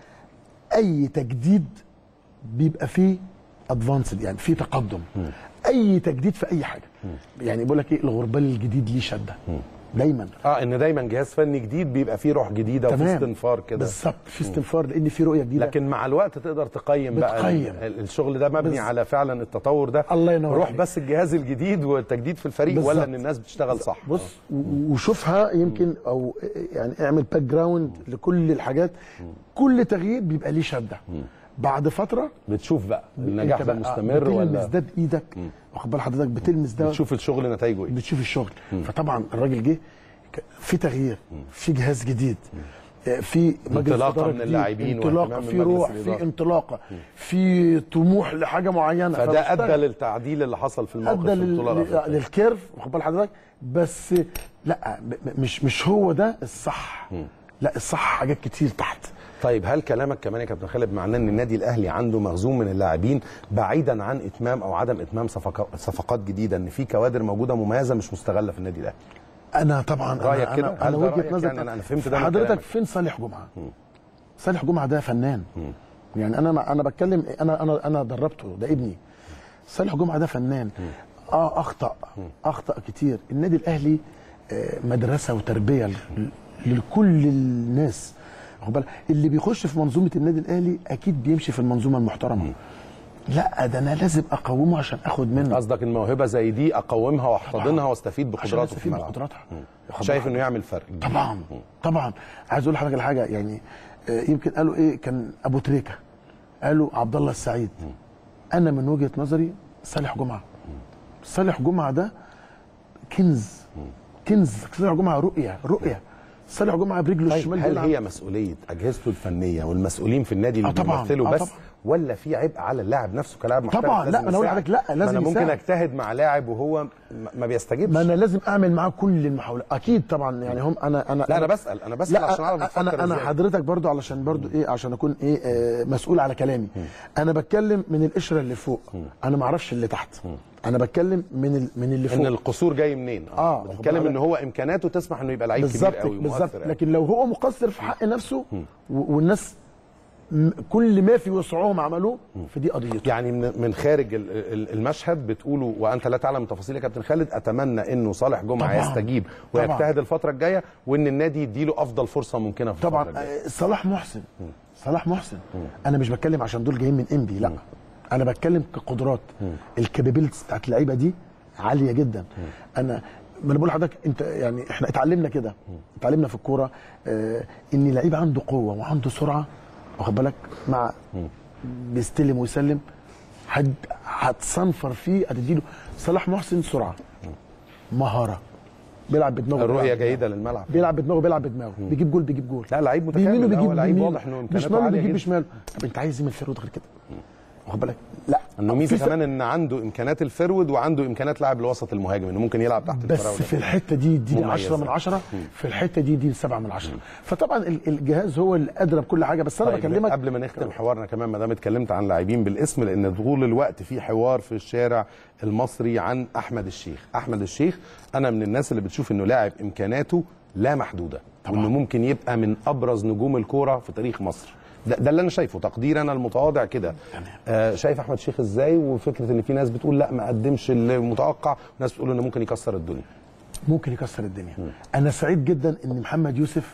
[SPEAKER 2] اي تجديد بيبقى فيه ادفانسد يعني في تقدم اي تجديد في اي حاجه يعني بيقول لك ايه الغربال الجديد ليه شده دايما
[SPEAKER 1] اه ان دايما جهاز فني جديد بيبقى فيه روح جديده وفي
[SPEAKER 2] تمام
[SPEAKER 1] استنفار كده
[SPEAKER 2] بالظبط في استنفار لان في رؤيه جديده
[SPEAKER 1] لكن مع الوقت تقدر تقيم بقى
[SPEAKER 2] بتقيم.
[SPEAKER 1] ال- الشغل ده مبني
[SPEAKER 2] بز-
[SPEAKER 1] على فعلا التطور ده
[SPEAKER 2] الله ينور
[SPEAKER 1] روح
[SPEAKER 2] عليك.
[SPEAKER 1] بس الجهاز الجديد والتجديد في الفريق ولا
[SPEAKER 2] بالظبط.
[SPEAKER 1] ان الناس بتشتغل صح
[SPEAKER 2] بص و- وشوفها يمكن او يعني اعمل باك جراوند لكل الحاجات كل تغيير بيبقى ليه شده بعد فتره
[SPEAKER 1] بتشوف بقى النجاح
[SPEAKER 2] أنت
[SPEAKER 1] ده
[SPEAKER 2] بقى
[SPEAKER 1] مستمر
[SPEAKER 2] بتلمس
[SPEAKER 1] ولا
[SPEAKER 2] ده بايدك واخد بال حضرتك بتلمس ده
[SPEAKER 1] بتشوف الشغل نتائجه ايه
[SPEAKER 2] بتشوف الشغل فطبعا الراجل جه ك- في تغيير في جهاز جديد آه، في مجلس
[SPEAKER 1] انطلاقة
[SPEAKER 2] إدارة
[SPEAKER 1] من
[SPEAKER 2] جديد،
[SPEAKER 1] اللاعبين
[SPEAKER 2] انطلاقه
[SPEAKER 1] واهتمام
[SPEAKER 2] في
[SPEAKER 1] من مجلس
[SPEAKER 2] روح
[SPEAKER 1] الإدارة.
[SPEAKER 2] في انطلاقه في طموح لحاجه معينه
[SPEAKER 1] فده ادى
[SPEAKER 2] فبشتغل.
[SPEAKER 1] للتعديل اللي حصل في الموقف
[SPEAKER 2] ادى
[SPEAKER 1] في البطوله
[SPEAKER 2] لل...
[SPEAKER 1] الافريقيه
[SPEAKER 2] للكيرف واخد بال حضرتك بس لا ب- ب- مش مش هو ده الصح لا الصح حاجات كتير تحت
[SPEAKER 1] طيب هل كلامك كمان يا كابتن خالد معناه ان النادي الاهلي عنده مخزون من اللاعبين بعيدا عن اتمام او عدم اتمام صفقات صفقات جديده ان في كوادر موجوده مميزه مش مستغله في النادي الاهلي
[SPEAKER 2] انا طبعا
[SPEAKER 1] رأيك
[SPEAKER 2] انا
[SPEAKER 1] كده؟
[SPEAKER 2] انا,
[SPEAKER 1] هل
[SPEAKER 2] أنا
[SPEAKER 1] ده
[SPEAKER 2] وجهه
[SPEAKER 1] رأيك؟
[SPEAKER 2] نظري
[SPEAKER 1] يعني أنا- أنا فهمت ده من
[SPEAKER 2] حضرتك
[SPEAKER 1] كلامك.
[SPEAKER 2] فين صالح جمعه صالح جمعه ده فنان يعني انا انا بتكلم انا انا انا دربته ده ابني صالح جمعه ده فنان اه اخطا اخطا كتير النادي الاهلي آه، مدرسه وتربيه ل- لكل الناس واخد بالك؟ اللي بيخش في منظومه النادي الاهلي اكيد بيمشي في المنظومه المحترمه لا ده انا لازم اقومه عشان اخد منه
[SPEAKER 1] قصدك الموهبه زي دي اقومها واحتضنها واستفيد
[SPEAKER 2] عشان
[SPEAKER 1] بقدراته في
[SPEAKER 2] استفيد
[SPEAKER 1] الملعب
[SPEAKER 2] بقدراتها واخد
[SPEAKER 1] شايف
[SPEAKER 2] بالك؟
[SPEAKER 1] انه يعمل فرق
[SPEAKER 2] طبعا طبعا عايز اقول لحضرتك على حاجه يعني آه، يمكن قالوا ايه كان ابو تريكه قالوا عبد الله السعيد انا من وجهه نظري صالح جمعه صالح جمعه ده كنز كنز صالح جمعه رؤيه رؤيه صالح جمعه برجله
[SPEAKER 1] طيب
[SPEAKER 2] الشمال
[SPEAKER 1] هل
[SPEAKER 2] بيلعب.
[SPEAKER 1] هي مسؤوليه اجهزته الفنيه والمسؤولين في النادي اللي
[SPEAKER 2] آه طبعاً،
[SPEAKER 1] بيمثلوا
[SPEAKER 2] آه
[SPEAKER 1] بس
[SPEAKER 2] طبعاً.
[SPEAKER 1] ولا في عبء على اللاعب نفسه كلاعب محترف
[SPEAKER 2] طبعاً، لا،
[SPEAKER 1] لازم
[SPEAKER 2] ما أنا أقول
[SPEAKER 1] يساعد؟
[SPEAKER 2] لحضرتك لا،
[SPEAKER 1] ما
[SPEAKER 2] لازم
[SPEAKER 1] انا ممكن
[SPEAKER 2] يساعد.
[SPEAKER 1] اجتهد مع لاعب وهو م- ما بيستجيبش
[SPEAKER 2] ما انا لازم اعمل معاه كل المحاولات اكيد طبعا يعني هم انا انا
[SPEAKER 1] لا انا بسال انا بسال
[SPEAKER 2] لا
[SPEAKER 1] عشان اعرف بتفكر
[SPEAKER 2] انا انا
[SPEAKER 1] إزاي.
[SPEAKER 2] حضرتك برضو علشان برضو ايه عشان اكون ايه آه مسؤول على كلامي انا بتكلم من القشره اللي فوق انا ما اعرفش اللي تحت انا بتكلم من ال من اللي
[SPEAKER 1] ان
[SPEAKER 2] فوق
[SPEAKER 1] القصور جاي منين
[SPEAKER 2] آه،
[SPEAKER 1] بتتكلم
[SPEAKER 2] واخد
[SPEAKER 1] ان هو امكاناته تسمح انه يبقى لعيب كبير
[SPEAKER 2] بالظبط
[SPEAKER 1] قوي
[SPEAKER 2] بالظبط
[SPEAKER 1] ومؤثر قوي.
[SPEAKER 2] لكن لو هو مقصر في حق نفسه و- والناس م- كل ما في وسعهم عملوه فدي قضيته
[SPEAKER 1] يعني من من خارج ال- ال- المشهد بتقولوا وانت لا تعلم تفاصيل يا كابتن خالد اتمنى انه صالح جمعه
[SPEAKER 2] طبعاً.
[SPEAKER 1] يستجيب
[SPEAKER 2] طبعاً.
[SPEAKER 1] ويجتهد الفتره الجايه وان النادي يديله افضل فرصه ممكنه في
[SPEAKER 2] طبعا
[SPEAKER 1] الفتره الجايه
[SPEAKER 2] آه، صلاح محسن صلاح محسن انا مش بتكلم عشان دول جايين من انبي لا انا بتكلم كقدرات الكابابيلتيز بتاعت اللعيبه دي عاليه جدا انا ما انا بقول لحضرتك انت يعني احنا اتعلمنا كده اتعلمنا في الكوره آه ان لعيب عنده قوه وعنده سرعه واخد بالك مع بيستلم ويسلم هت- هتصنفر فيه هتديله صلاح محسن سرعه مهاره بيلعب بدماغه
[SPEAKER 1] الرؤيه
[SPEAKER 2] بيلعب بدماغه.
[SPEAKER 1] جيده للملعب
[SPEAKER 2] بيلعب بدماغه بيلعب بدماغه بيجيب جول بيجيب جول
[SPEAKER 1] لا لعيب
[SPEAKER 2] بيمينه
[SPEAKER 1] متكامل
[SPEAKER 2] بيجيب
[SPEAKER 1] هو لعيب
[SPEAKER 2] بيمينه.
[SPEAKER 1] واضح انه امكانياته
[SPEAKER 2] بشماله
[SPEAKER 1] عاليه
[SPEAKER 2] بيجيب
[SPEAKER 1] جدا
[SPEAKER 2] بشماله طب انت عايز ايه من الفيرود غير كده واخد بالك لا
[SPEAKER 1] انه ميزه
[SPEAKER 2] في ف-
[SPEAKER 1] كمان ان عنده امكانيات الفرود وعنده امكانيات لاعب الوسط المهاجم انه ممكن يلعب تحت
[SPEAKER 2] بس
[SPEAKER 1] الفراوده
[SPEAKER 2] في الحته دي دي
[SPEAKER 1] مميزة.
[SPEAKER 2] 10 من 10 في الحته دي دي 7 من 10 فطبعا ال- الجهاز هو اللي ادرى بكل حاجه بس انا
[SPEAKER 1] طيب
[SPEAKER 2] بكلمك
[SPEAKER 1] قبل ما نختم حوارنا كمان ما دام اتكلمت عن لاعبين بالاسم لان طول الوقت في حوار في الشارع المصري عن احمد الشيخ احمد الشيخ انا من الناس اللي بتشوف انه لاعب امكاناته لا محدوده وانه ممكن يبقى من ابرز نجوم الكوره في تاريخ مصر ده, ده اللي انا شايفه تقدير انا المتواضع كده آه شايف احمد الشيخ ازاي وفكره ان في ناس بتقول لا ما قدمش المتوقع وناس بتقول انه ممكن يكسر الدنيا
[SPEAKER 2] ممكن يكسر الدنيا انا سعيد جدا ان محمد يوسف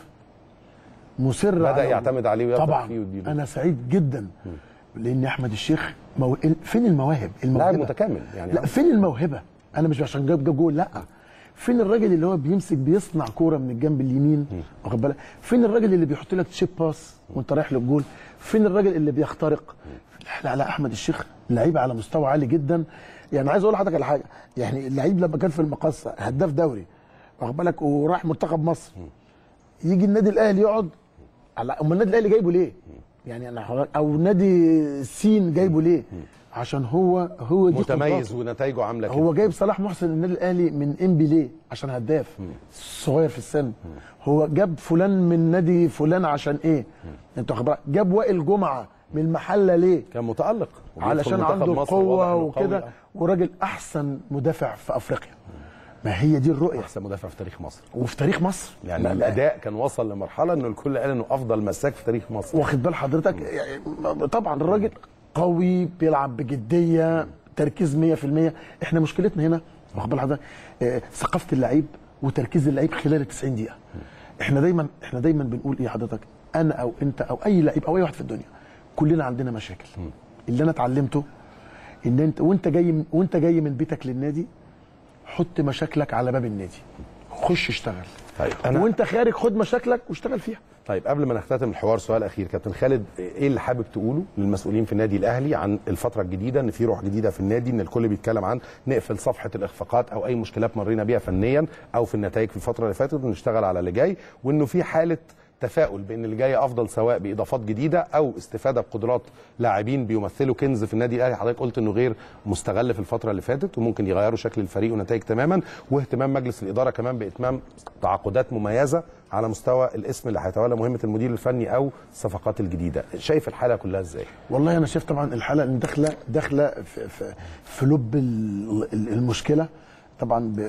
[SPEAKER 2] مصر
[SPEAKER 1] بدا
[SPEAKER 2] على
[SPEAKER 1] يعتمد عليه ويثق
[SPEAKER 2] طبعا
[SPEAKER 1] فيه ويديله
[SPEAKER 2] انا سعيد جدا لان احمد الشيخ مو... فين المواهب
[SPEAKER 1] لاعب
[SPEAKER 2] الموهبة.
[SPEAKER 1] متكامل يعني
[SPEAKER 2] لا فين الموهبه انا مش عشان جاب جاب جول لا فين الراجل اللي هو بيمسك بيصنع كوره من الجنب اليمين واخد بالك فين الراجل اللي بيحط لك تشيب باس وانت رايح للجول فين الراجل اللي بيخترق لا لا, لا احمد الشيخ لعيب على مستوى عالي جدا يعني عايز اقول لحضرتك على حاجه يعني اللعيب لما كان في المقصه هداف دوري واخد بالك وراح منتخب مصر يجي النادي الاهلي يقعد على امال النادي الاهلي جايبه ليه؟ يعني انا حضرتك- او نادي سين جايبه ليه؟ عشان هو هو دي
[SPEAKER 1] متميز
[SPEAKER 2] قدراته.
[SPEAKER 1] ونتائجه عامله كده
[SPEAKER 2] هو جايب صلاح محسن النادي الاهلي من انبي ليه؟ عشان هداف صغير في السن هو جاب فلان من نادي فلان عشان ايه؟ انت واخد بالك؟ جاب وائل جمعه من المحله ليه؟
[SPEAKER 1] كان متالق وبيدخل
[SPEAKER 2] علشان
[SPEAKER 1] منتخب
[SPEAKER 2] عنده
[SPEAKER 1] مصر واضح
[SPEAKER 2] قوه
[SPEAKER 1] إنه
[SPEAKER 2] وكده
[SPEAKER 1] قوي.
[SPEAKER 2] وراجل احسن مدافع في افريقيا ما هي دي الرؤيه
[SPEAKER 1] احسن مدافع في تاريخ مصر
[SPEAKER 2] وفي تاريخ مصر
[SPEAKER 1] يعني
[SPEAKER 2] لا- لا،
[SPEAKER 1] الاداء كان وصل لمرحله انه الكل قال انه افضل مساك في تاريخ مصر
[SPEAKER 2] واخد بال حضرتك يعني طبعا الراجل قوي بيلعب بجديه تركيز 100% احنا مشكلتنا هنا واخد بال حضرتك آه، ثقافه اللعيب وتركيز اللعيب خلال ال 90 دقيقه احنا دايما احنا دايما بنقول ايه حضرتك انا او انت او اي لعيب او اي واحد في الدنيا كلنا عندنا مشاكل اللي انا اتعلمته ان انت وانت جاي من وانت جاي من بيتك للنادي حط مشاكلك على باب النادي خش اشتغل
[SPEAKER 1] طيب أنا-
[SPEAKER 2] وانت خارج خد مشاكلك واشتغل فيها
[SPEAKER 1] طيب قبل ما نختتم الحوار سؤال اخير كابتن خالد ايه اللي حابب تقوله للمسؤولين في النادي الاهلي عن الفتره الجديده ان في روح جديده في النادي ان الكل بيتكلم عن نقفل صفحه الاخفاقات او اي مشكلات مرينا بيها فنيا او في النتائج في الفتره اللي فاتت ونشتغل على اللي جاي وانه في حاله تفاؤل بان اللي جاي افضل سواء باضافات جديده او استفاده بقدرات لاعبين بيمثلوا كنز في النادي الاهلي حضرتك قلت انه غير مستغل في الفتره اللي فاتت وممكن يغيروا شكل الفريق ونتائج تماما واهتمام مجلس الاداره كمان باتمام تعاقدات مميزه على مستوى الاسم اللي هيتولى مهمه المدير الفني او الصفقات الجديده شايف الحاله كلها ازاي
[SPEAKER 2] والله انا شايف طبعا الحلقه اللي داخله داخله في, في, في لب ال- ال- المشكله طبعا ب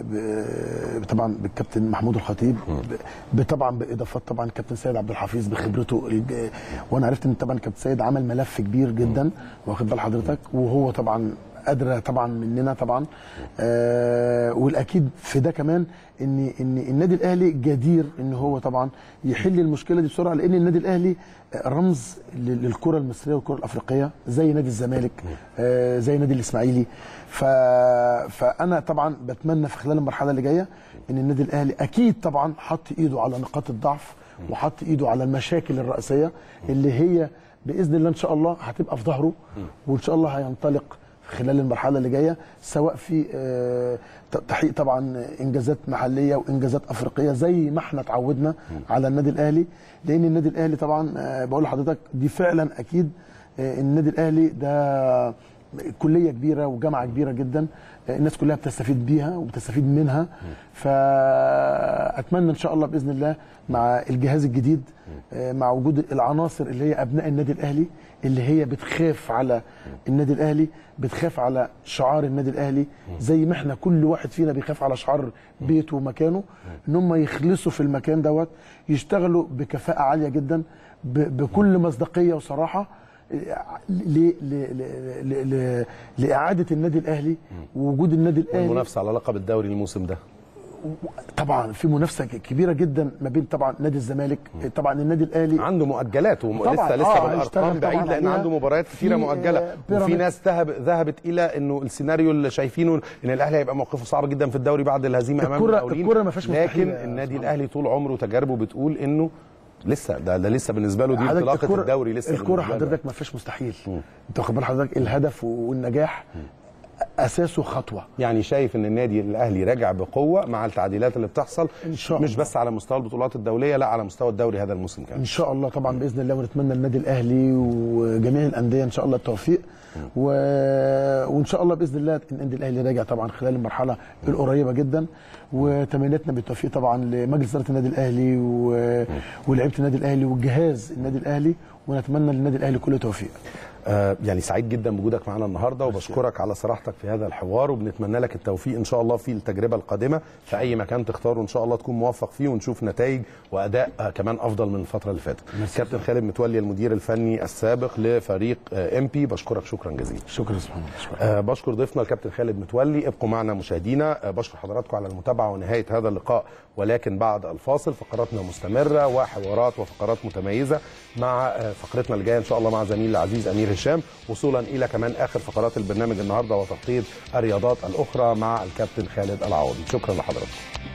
[SPEAKER 2] ب طبعا بالكابتن محمود الخطيب ب- طبعا باضافات طبعا الكابتن سيد عبد الحفيظ بخبرته الج- وانا عرفت ان طبعا الكابتن سيد عمل ملف كبير جدا واخد بال حضرتك وهو طبعا قادره طبعا مننا طبعا آه والاكيد في ده كمان ان ان النادي الاهلي جدير ان هو طبعا يحل المشكله دي بسرعه لان النادي الاهلي رمز لل- للكره المصريه والكره الافريقيه زي نادي الزمالك آه زي نادي الاسماعيلي ف... فانا طبعا بتمنى في خلال المرحله اللي جايه ان النادي الاهلي اكيد طبعا حط ايده على نقاط الضعف وحط ايده على المشاكل الرئيسيه اللي هي باذن الله ان شاء الله هتبقى في ظهره وان شاء الله هينطلق خلال المرحله اللي جايه سواء في آه، ت- تحقيق طبعا انجازات محليه وانجازات افريقيه زي ما احنا اتعودنا على النادي الاهلي لان النادي الاهلي طبعا آه، بقول لحضرتك دي فعلا اكيد آه، النادي الاهلي ده كليه كبيره وجامعه كبيره جدا آه، الناس كلها بتستفيد بيها وبتستفيد منها فاتمنى ان شاء الله باذن الله مع الجهاز الجديد آه، مع وجود العناصر اللي هي ابناء النادي الاهلي اللي هي بتخاف على النادي الاهلي بتخاف على شعار النادي الاهلي زي ما احنا كل واحد فينا بيخاف على شعار بيته ومكانه ان هم يخلصوا في المكان دوت يشتغلوا بكفاءه عاليه جدا ب- بكل مصداقيه وصراحه ل- ل- ل- ل- ل- لاعاده النادي الاهلي ووجود النادي الاهلي
[SPEAKER 1] المنافسه على لقب الدوري الموسم ده
[SPEAKER 2] طبعا في منافسه كبيره جدا ما بين طبعا نادي الزمالك طبعا النادي الاهلي
[SPEAKER 1] عنده مؤجلات ولسه
[SPEAKER 2] طبعاً،
[SPEAKER 1] لسه
[SPEAKER 2] آه،
[SPEAKER 1] بالارقام
[SPEAKER 2] هيشتغل
[SPEAKER 1] بعيد
[SPEAKER 2] طبعاً
[SPEAKER 1] لان
[SPEAKER 2] عليها.
[SPEAKER 1] عنده مباريات كثيره
[SPEAKER 2] في،
[SPEAKER 1] مؤجله
[SPEAKER 2] آه،
[SPEAKER 1] وفي
[SPEAKER 2] بيراميدز.
[SPEAKER 1] ناس ذهب ذهبت الى انه السيناريو اللي شايفينه ان الاهلي هيبقى موقفه صعب جدا في الدوري بعد الهزيمه امام
[SPEAKER 2] الكرة-
[SPEAKER 1] المقاولين
[SPEAKER 2] الكرة ما فيهاش مستحيل
[SPEAKER 1] لكن
[SPEAKER 2] يا
[SPEAKER 1] النادي
[SPEAKER 2] سبحان
[SPEAKER 1] الاهلي طول عمره تجاربه بتقول انه لسه ده, ده لسه بالنسبه له دي
[SPEAKER 2] حضرتك
[SPEAKER 1] انطلاقه
[SPEAKER 2] الكرة-
[SPEAKER 1] الدوري لسه
[SPEAKER 2] الكرة
[SPEAKER 1] بالنسبة له.
[SPEAKER 2] حضرتك ما فيش مستحيل انت واخد بال حضرتك الهدف والنجاح اساسه خطوه
[SPEAKER 1] يعني شايف ان النادي الاهلي راجع بقوه مع التعديلات اللي بتحصل
[SPEAKER 2] إن شاء
[SPEAKER 1] مش
[SPEAKER 2] الله.
[SPEAKER 1] بس على مستوى البطولات الدوليه لا على مستوى الدوري هذا الموسم كمان
[SPEAKER 2] ان شاء الله طبعا باذن الله ونتمنى النادي الاهلي وجميع الانديه ان شاء الله التوفيق و... وان شاء الله باذن الله النادي الاهلي راجع طبعا خلال المرحله القريبه جدا وتمنياتنا بالتوفيق طبعا لمجلس اداره النادي الاهلي و... ولعيبه النادي الاهلي والجهاز النادي الاهلي ونتمنى للنادي الاهلي كل توفيق
[SPEAKER 1] آه، يعني سعيد جدا بوجودك معنا النهارده وبشكرك على صراحتك في هذا الحوار وبنتمنى لك التوفيق ان شاء الله في التجربه القادمه في اي مكان تختاره ان شاء الله تكون موفق فيه ونشوف نتائج واداء آه، كمان افضل من الفتره اللي فاتت. كابتن خالد متولي المدير الفني السابق لفريق ام بي بشكرك شكرا جزيلا.
[SPEAKER 2] شكرا سبحان الله شكرا.
[SPEAKER 1] آه، بشكر ضيفنا الكابتن خالد متولي ابقوا معنا مشاهدينا آه، بشكر حضراتكم على المتابعه ونهايه هذا اللقاء ولكن بعد الفاصل فقراتنا مستمره وحوارات وفقرات متميزه مع آه، فقرتنا اللي جايه ان شاء الله مع زميل العزيز امير هشام وصولا الى كمان اخر فقرات البرنامج النهارده وتغطيه الرياضات الاخرى مع الكابتن خالد العوضي شكرا لحضراتكم